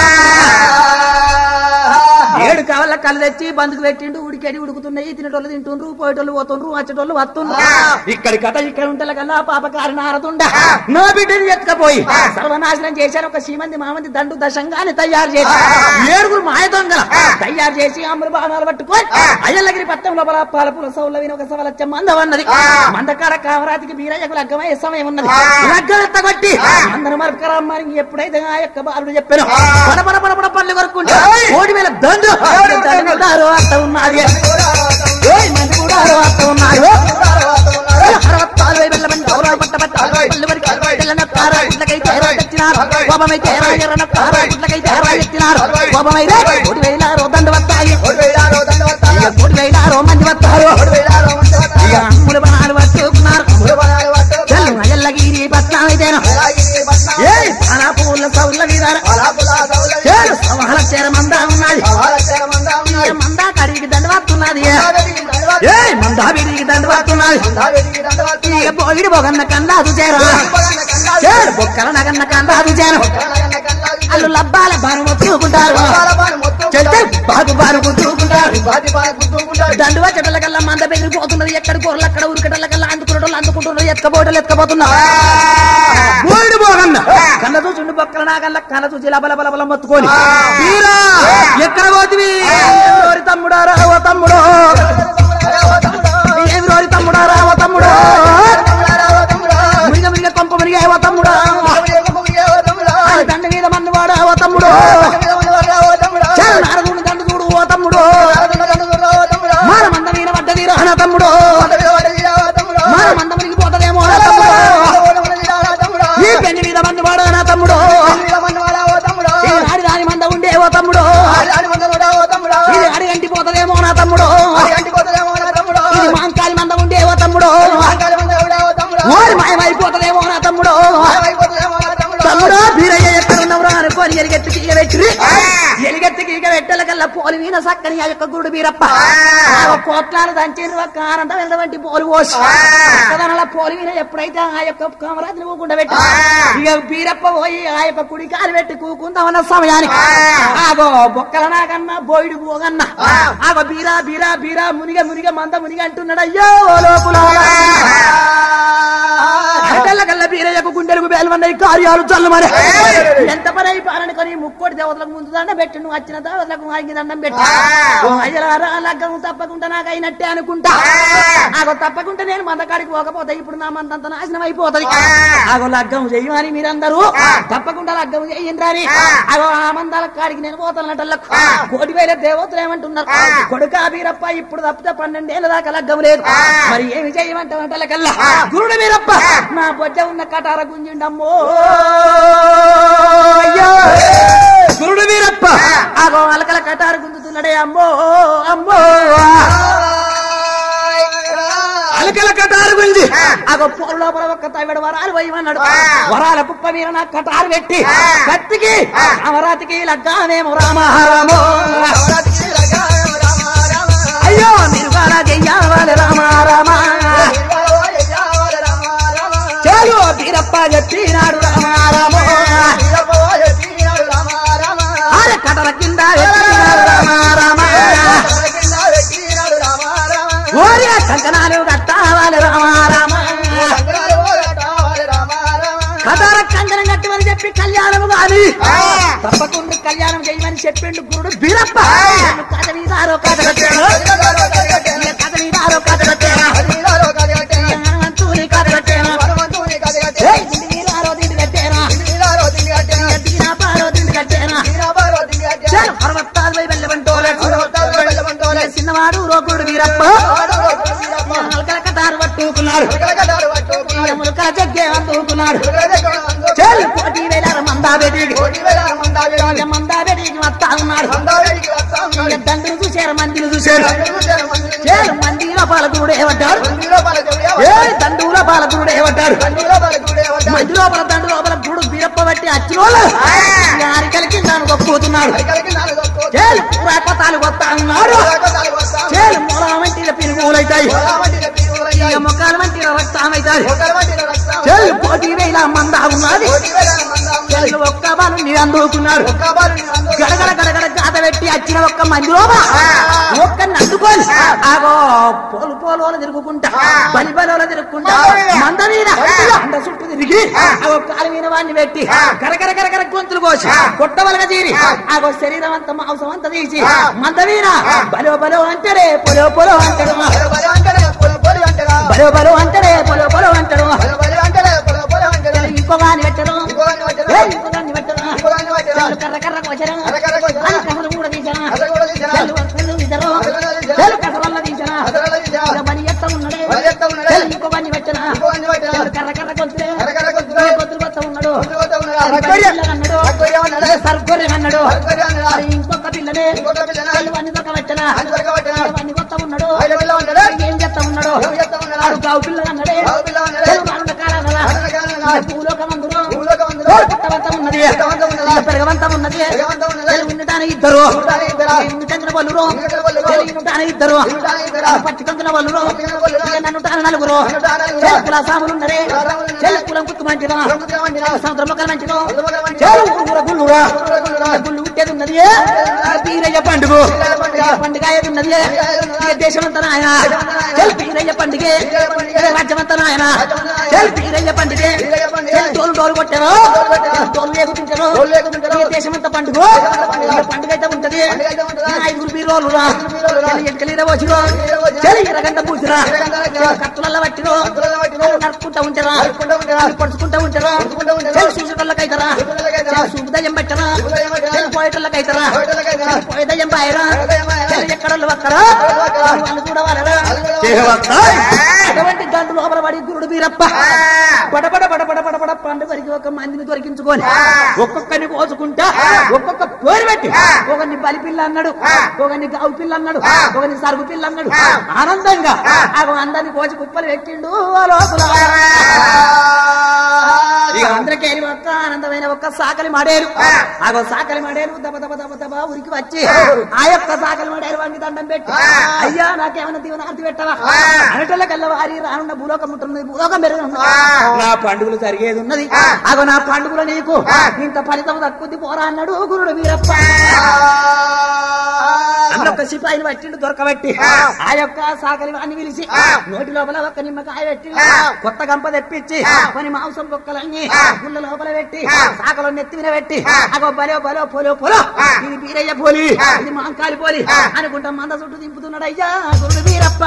ఏడు కావాల కళ్ళు తెచ్చి బందుకు పెట్టిండు ఉడికెడి ఉడుకుతున్నాయి తినేటోళ్ళు తింటుండ్రు పోయేటోళ్ళు పోతుండ్రు వచ్చేటోళ్ళు వస్తుండ్రు ఇక్కడి కథ ఇక్కడ ఉంటే కల్లా పాపకారి నారదుండ నా బిడ్డని ఎత్తుకపోయి సర్వనాశనం చేశారు ఒక సీమంది మామంది దండు దశంగాని తయారు చేసి ఏడుగురు మాయ దొంగల తయారు చేసి అమృత బాణాలు పట్టుకొని అయ్యలగిరి పట్టం లోపల పాలపుల సౌలవిన ఒక సవలచ్చ మందం అన్నది మందకాడ కామరాతికి బీరయ్యకు లగ్గమయ్యే సమయం ఉన్నది లగ్గం ఎత్తగొట్టి అందరూ మరకరమ్మని ఎప్పుడైతే ఆ యొక్క బాలుడు చెప్పాను పడ పడ పడ పడ పళ్ళు కొరుకుంటే కోటి వేల దండు దండు కూడా అత్త ఉన్నది ఏయ్ మంది కూడా అత్త ఉన్నారు అరవత్తాలు వెళ్ళమని గౌరవ పట్ట పట్ట పళ్ళు వరకు పిల్లన తార గుడ్లకైతే ఎర్ర తెచ్చినారు కోపమైతే ఎర్ర ఎర్రన తార గుడ్లకైతే ఎర్ర ఎత్తినారు కోపమైతే కోటి వేలారో దండు వస్తాయి ఇక కోటి వేలారో మంది వస్తారు ఇక అమ్ముడు బనాలు పట్టుకున్నారు చెల్లు ఎల్లగిరి పట్నం అయితేను ఏ పానా పూల సౌర్ల వీరారు చేరు సవాల చేర మందా ఉన్నది ఇక మందా కడిగి దండ వస్తున్నది ఏ మందా విడిగి దండ వస్తున్నది ఇక పోగిడి బొగన్న కందాదు చేరా చేరు బొక్కల నగన్న కందాదు చేరు అల్లు లబ్బాల బాను మొత్తుకుంటారు చెల్తే బాగు బాను గుద్దుకుంటారు దండు చెట్ల కల్లా మంద బెదిరిపోతున్నది ఎక్కడ కూరలు అక్కడ ఉరికటల కల్లా అందుకున్నటోళ్ళు అందుకుంటున్నారు ఎత్కపోవటలు ఎత్తుకపోతున్నారు బోయిడు బోగన్న కన్న చూచుండి బొక్కల నాగల్ల కన్న చూసి లబల బల బల మొత్తుకొని వీరా ఎక్కడ పోతివి ఎవరి తమ్ముడా రావ తమ్ముడు ఏమి రోరి తమ్ముడా రావ తమ్ముడు మునిగ మునిగ కొంప మునిగ ఏవ తమ్ముడా ఆయన దండ మీద మన్ను వాడా ఓ తమ్ముడు చాలు నారదుని దండు చూడు ఓ తమ్ముడు మాన మంద మీద పడ్డది రాన తమ్ముడు మాన మంద మునిగి పోతదేమో నా తమ్ముడు ఈ పెళ్లి మీద మంది వాడా నా తమ్ముడు ఈ ఆడి దాని మంద ఉండే ఓ తమ్ముడు ఇది ఆడి గంటి పోతదేమో నా తమ్ముడు ఇది మాంకాలి మంద ఉండే ఓ తమ్ముడు ఓరి మాయమైపోతదేమో నా తమ్ముడు తమ్ముడు బీరయ్య ఎక్కడ ఉన్నవరా అనుకోని ఎలిగెత్తి కీగ పెట్టి ఎలిగెత్తి కీగ పెట్టల కల్లా పోలి మీద సక్కని ఆ యొక్క గుడు బీరప్ప ఆ కోట్లాలు దంచేరు ఒక ఆనందమైనటువంటి పోలు పోసి ఒక్కదనల పోలి మీద ఎప్పుడైతే ఆ యొక్క కామరాజుని ఊకుండా పెట్టి ఇక బీరప్ప పోయి ఆ యొక్క కుడి కాలు పెట్టి కూకుందామన్న సమయానికి ఆగో బొక్కల నాకన్నా బోయిడు పోగన్నా ఆగో బీరా బీరా బీరా మునిగ మునిగ మంద మునిగ అంటున్నాడు అయ్యో లోపల అటల్ల కల్ల బీరయ్యకు గుండెలకు బేలమన్నాయి కార్యాలు చల్లమని ఎంత పని అయిపోయారనుకొని ముక్కోటి దేవతలకు ముందు దండం పెట్టి నువ్వు వచ్చిన దేవతలకు ఆగి దండం పెట్టి ఓ అయ్యలారా లగ్గం తప్పకుండా నాకు అయినట్టే అనుకుంటా ఆగో తప్పకుండా నేను మందకాడికి పోకపోతే ఇప్పుడు నా మందంత నాశనం అయిపోతుంది ఆగో లగ్గం చెయ్యమని మీరందరూ తప్పకుండా లగ్గం చెయ్యండి ఆగో ఆ మందాల కాడికి నేను పోతానటల్లకు కోటి వేల దేవతలు ఏమంటున్నారు కొడుకా బీరప్ప ఇప్పుడు తప్పితే పన్నెండేళ్ళ దాకా లగ్గం లేదు మరి ఏమి చేయమంటావు కల్లా గురుడు మీరప్ప నా బొజ్జ ఉన్న కటార గుంజిండమ్మో అయ్యో గురుడు వీరప్ప ఆగో అలకల కటార గుంజుతున్నాడే అమ్మో అమ్మో అలకల కటారు గుంజి ఆగో పోరు లోపల ఒక్క తవిడ వరాలు పోయమన్నాడు వరాల కుప్ప మీద నా కటారు పెట్టి కత్తికి అమరాతికి లగ్గానేమో రామారామో అయ్యో నిర్వాణ చెయ్యాలి రామారామా చాలు బీర వీరప్ప చెప్పినాడు రామారామ ఆడ కటల కింద పెట్టినాడు రామారామ ఓరి కంకణాలు కట్టావాలి రామారామ కథల కంకణం కట్టమని చెప్పి కళ్యాణము కాని తప్పకుండా కళ్యాణం చేయమని చెప్పిండు గురుడు వీరప్ప కథ మీదారో కథ కట్టాడు ఇక కథ మీదారో కథ కట్టాడు హనుమంతుని కథ కట్టాడు ఏయ్, దిండి మీదారో దిండి కట్టాడు దిగినా పారో దిండి కట్టాడు చాలు పర్వతాలు పోయి వెళ్ళమంటోలే చిన్నవాడు రోగుడు వీరప్ప నలకల కటారు పట్టుకున్నాడు ములకల జగ్గే అందుకున్నాడు చాలు కోటి వేల మందా బెడికి మందా బెడికి వస్తా ఉన్నాడు ఇక దండ్రులు చూశారు మందిని చూశారు చాలు మంది పాలకుడు ఏమంటారు ఏ దండుల పాలకుడు ఏమంటారు మంది లోపల దండు లోపల గుడు వీరప్ప బట్టి అచ్చిరోళ్ళు అరికలకి నన్ను గొప్పతున్నాడు చేలు పూరాపతాలు వస్తా ఉన్నాడు చేలు మూల వంటి పిరుగులైతాయి ఇక మొక్కల వంటి రక్తమైతాయి చేలు పోటీ వేల మంద ఉన్నది చేలు ఒక్క బాలు నీ అందుకున్నాడు గడగడ గడగడ గాత పెట్టి వచ్చిన ఒక్క మంది లోపల ఒక్కరిని అందుకొని ఆగో పోలు పోలు తిరుగుకుంటా బలి బలోల తిరుగుకుంటా మంద మీద అండ చుట్టూ తిరిగి ఆగో కాలు మీద వాడిని పెట్టి గరగర గరగర గొంతులు కోసి కొట్టవలగా తీరి ఆగో శరీరం అంతా మాంసం అంతా తీసి మంద మీద బలో బలో అంటాడే పొలో పొలో అంటాడు బలో బలో అంటాడే పొలో పొలో అంటాడు ఇంకో వాని పెట్టరు ఏ, ఇంకో దాన్ని పెట్టరు చాలు కర్ర కర్ర కోసరా అని కర్రలు కూడా తీసరా చాలు కర్రలు తీసరా చాలు కర్రల తీసరా ఇక బలి ఎత్త ఉన్నడే చాలు ఇంకో వాని పెట్టరా చాలు కర్ర కర్ర కొద్దులే కొద్దులు కొత్త ఉన్నాడు అన్నాడు సర్గొర్రె అన్నాడు మరి ఇంకొక పిల్లనే చాలు వాన్ని దొక్క పెట్టరా వాన్ని కొత్త ఉన్నాడు ఏం చెత్త ఉన్నాడు ఆడు గావు పిల్ల అన్నాడే చాలు వానుండ కాలనరా భూలోకం అందులో పుట్టవంతం ఉన్నది పెరగవంతం ఉన్నది ఉండటానికి ఇద్దరు చంద్ర బలురు ఉండటానికి ఇద్దరు పచ్చికంకుల బలురు నన్ను నలుగురు కుల సాములు ఉన్నరే చెల్లి కులం కుత్తు మంచిదా సముద్రం మొక్కలు మంచిదో చెల్లు ఊర గుళ్ళురా గుళ్ళు పుట్టేది ఉన్నది పీరయ్య పండుగ పండుగ ఏది ఉన్నది దేశమంతా నాయన చెల్లి పీరయ్య పండుగ రాజ్యమంతా నాయన చెల్లి పీరయ్య పండుగ చెల్లి తోలు డోలు కొట్టారు తోలు లేకుంటారు దేశమంతా పండుగ పండుగ అయితే ఉంటది ఐదుగురు బీరోలు రా ఎక్కలేదా వచ్చిరో చెల్లి ఎరగంట పూసిరా కత్తులలో పట్టిరో నరుక్కుంటా ఉంటారా పడుచుకుంటా ఉంటారా చెల్లి చూసేటోళ్ళకైతారా చూపు దయ్యం పెట్టరా చెల్లి పోయేటోళ్ళకైతారా పోయే దయ్యం పాయరా చెల్లి ఎక్కడోళ్ళు వక్కరా వాళ్ళు కూడా వాళ్ళరా అటువంటి గంట లోపల పడి గురుడు వీరప్ప పడపడ పడపడ పడపడ పండుగరికి ఒక మందిని దొరికించుకొని ఒక్కొక్కరిని కోసుకుంటా ఒక్కొక్క పేరు పెట్టి ఒకరిని బలి పిల్ల అన్నాడు ఒకరిని గావు పిల్ల అన్నాడు ఒకరిని సరుగు పిల్ల అన్నాడు ఆనందంగా ఆ అందరిని కోసి కుప్పలు పెట్టిండు ఆ లోపల ఇక అందరికీ ఒక్క ఆనందమైన ఒక్క సాకలి మాడేరు ఆగో సాకలి మాడేరు దబ దబ దబ దబ ఉరికి వచ్చి ఆ యొక్క సాకలి మాడేరు వాడిని దండం పెట్టి అయ్యా నాకేమైనా దీవనార్తి పెట్టవా అనటల్లకల్లా వారి రానున్న భూలోకం ఉంటుంది భూలోకం పెరుగుతుంది నా పండుగలు జరిగేది ఉన్నది అగో నా పండుగలు నీకు ఇంత ఫలితం దక్కుద్ది పోరా అన్నాడు గురుడు వీరప్ప అన్న ఒక సిపాయిని పట్టిండు దొరకబట్టి ఆ యొక్క సాకలి వాడిని పిలిచి నోటి లోపల ఒక నిమ్మకాయ పెట్టి కొత్త గంప తెప్పించి కొన్ని మాంసం కుక్కలన్నీ గుళ్ళ లోపల పెట్టి సాకలో నెత్తి మీద పెట్టి అగో బలో బలో పోలో పోలో ఇది బీరయ్య పోలి ఇది మాంకాలి పోలి అనుకుంటా మంద చుట్టూ దింపుతున్నాడు అయ్యా గురుడు వీరప్ప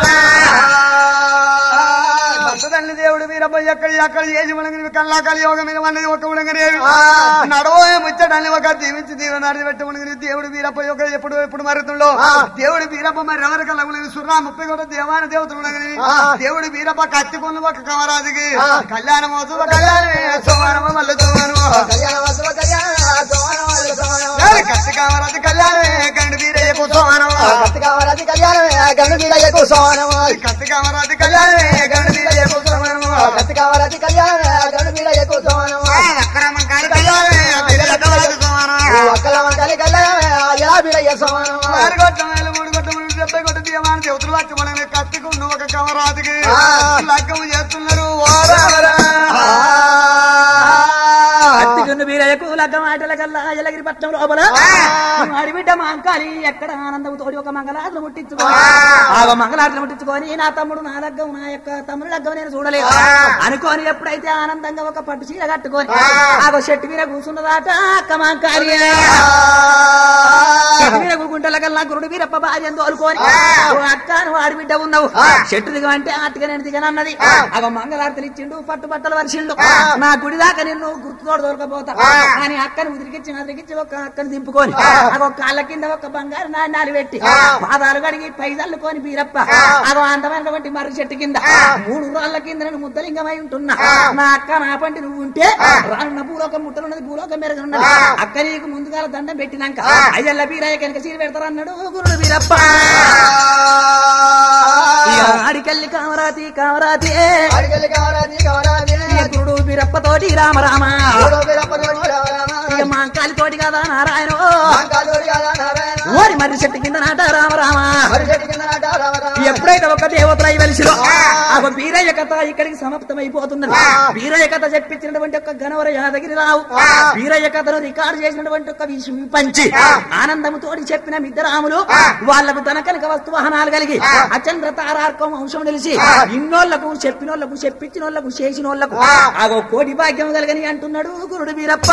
తల్లి దేవుడు వీరప్ప ఎక్కడ ఎక్కడ చేసి మనకి కల్లా కలియోగం మీద ఉన్నది ఒక ఉడగనేవి నడవే ముచ్చడాన్ని ఒక దీవించి దీవనాడి పెట్టి ఉడగని దేవుడు వీరప్ప యొక్క ఎప్పుడు ఎప్పుడు మరుతుండో దేవుడు వీరప్ప మరి ఎవరి కలగలేదు సుర్రా ముప్పై కూడా దేవాన దేవతలు ఉడగని దేవుడు వీరప్ప కత్తికొందు ఒక కమరాజుకి కళ్యాణం అవుతుంది కళ్యాణం సోమవారం మళ్ళీ సోమవారం కత్తి కామరాజు కళ్యాణమే గండు వీరయ్యకు సోమవారం కత్తి కామరాజు కళ్యాణమే గండు వీరయ్యకు సోమవారం అక్రమంకారి కళ్యాణమే వీరయ్యకు సోమవారం ఆరు గొట్టం వేలు, మూడు గొట్టం మూడు, డెబ్బై గొట్టం తీయమాన దేవతలు వచ్చి మనల్ని కత్తికుండు ఒక కమరాజుకి లగ్గము చేస్తున్నారు ఓ రామరా. జున్ను బీరయ్యకు లగ్గ మాటల కల్లా ఎలగిరి పట్నం లోపల అడిబిడ్డ మాంకాలి ఎక్కడ ఆనందం తోడి ఒక మంగళాటలు ముట్టించుకొని ఆ మంగళాటలు ముట్టించుకొని నా తమ్ముడు నా లగ్గం నా యొక్క తమ్ముడు లగ్గం నేను చూడలేదు అనుకోని ఎప్పుడైతే ఆనందంగా ఒక పట్టు చీర కట్టుకొని ఆ చెట్టు మీద కూర్చున్నదాట అక్క మాంకాలి చెట్టు మీద కూకుంటల కల్లా గురుడు వీరప్ప భార్య తోలుకొని ఓ అక్క నువ్వు ఆడిబిడ్డ ఉన్నావు చెట్టు దిగమంటే ఆటగా నేను దిగనన్నది అగ మంగళారతలు ఇచ్చిండు పట్టు బట్టలు వరిసిండు నా గుడి దాకా నిన్ను గుర్తుతోడు దొరకపోతా అని అక్కని ఉదిరికిచ్చి ఉదిరికిచ్చి ఒక అక్కని దింపుకొని అగో కాళ్ళ కింద ఒక బంగారు నాణ్యాలు పెట్టి పాదాలు కడిగి పై చల్లుకొని బీరప్ప అగో అందమైనటువంటి మర్రి చెట్టు కింద మూడు రాళ్ళ కింద నేను ముద్దలింగమై ఉంటున్నా నా అక్క నా పంటి నువ్వు ఉంటే రానున్న భూలోకం ముట్టనున్నది భూలోకం మెరుగున్నది అక్క నీకు ముందుగా దండం పెట్టినాక అయ్యల్ల బీరయ్య కనుక సీరు పెడతారన్నాడు గురుడు బీరప్ప ఇక ఆడికెళ్ళి కామరాతి కామరాతి అడిగలి కావరాది కావరాది ఇక గురుడు బీరప్ప తోటి రామ రామ ఓడో వీరప్ప తోడు రామ రామ ఇక మాంకాలి తోటి కదా నారాయణ మాంకాలోడి కాదా నారాయణ ఓరి మర్రి చెట్టు కింద నాట రామ రామ మరి చెట్టు కింద నాట రామ రామ ఎప్పుడైతే ఒక దేవతలు అయి వెలిసిలో ఆ వీరయ్య కథ ఇక్కడికి సమాప్తమైపోతున్నది వీరయ్య కథ చెప్పించినటువంటి ఒక గణవర యాదగిరి రావు వీరయ్య కథను రికార్డు చేసినటువంటి ఒక విషయం పంచి ఆనందముతోటి చెప్పిన మిద్దరాములు వాళ్లకు తన కనుక వస్తు వాహనాలు కలిగి అచంద్ర తారార్కం వంశం తెలిసి ఇన్నోళ్లకు చెప్పినోళ్లకు చెప్పించినోళ్లకు చేసినోళ్లకు ఆగో కోటి భాగ్యం కలగని అంటున్నాడు గురుడు వీరప్ప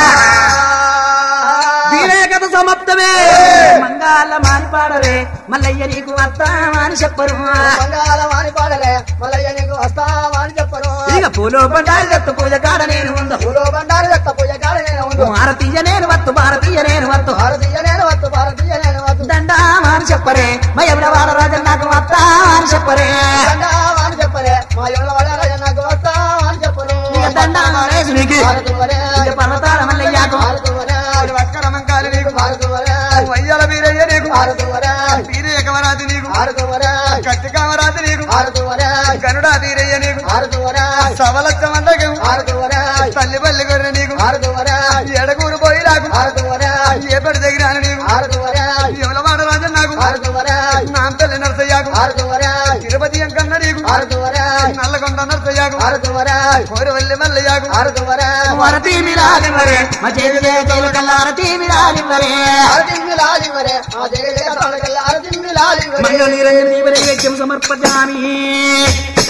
వీరయ్య కథ సమాప్తమే మంగాల మానిపాడరే మల్లయ్య నీకు వస్తామా అని చెప్పరు బంగాళ వాణి పాడలే మల్లయ్య నీకు వస్తావా అని చెప్పరు ఇక పూలో బండారు దత్త పూజ కాడ నేను ఉందో పూలో బండారు దత్త పూజ కాడ నేను ఉండు భారతీయ నేను వత్తు భారతీయ నేను వత్తు భారతీయ నేను వద్దు భారతీయ నేను వద్దు దండామా అని చెప్పరే మయముల వాడరాజు నాకు వస్తామా అని చెప్పరే దండావా అని చెప్పరే మా ఎవరి వాడారా నాకు వస్తావా అని చెప్పరు ఇక దండామా రేసునికి భారతువరే ఇక పర్వతాల మల్లయ్యాకు భారతువరే వక్కరమంకాలి నీకు భారతువరే వయ్యాల వీరయ్య నీకు భారతువరే వీరయ్య కమరాతి నీకు భారతువరే కత్తి కమరాతి నీకు భారతువరే గనుడా వీరయ్య నీకు భారతువరే సవలచ్చ మందకు భారతువరే తల్లి పల్లి గొర్రె నీకు భారతువరే ఎడగూరు పోయి నాకు భారతువరే ఏపటి దగ్గర నీకు భారతువరే ఎవలవాడ రాజు నాకు భారతువరే నాంపల్లి నరసయ్యాకు భారతువరే తిరుపతి ఎంకన్న నీకు భారతువరే నల్లగొండ నరసయ్యాకు భారతువరే కోరవల్లి మల్లయ్యాకు భారతువరే వరతీ మిలాలివరే మా చేతి చేతులు కల్లారతీ మిలాలివరే ఆరతిమ్మిలాలివరే ఆ దేవి తొడగల్ల ఆరతిమ్మిలాలివరే మంగళ నిరంజన దీపనైవేద్యం సమర్పజామి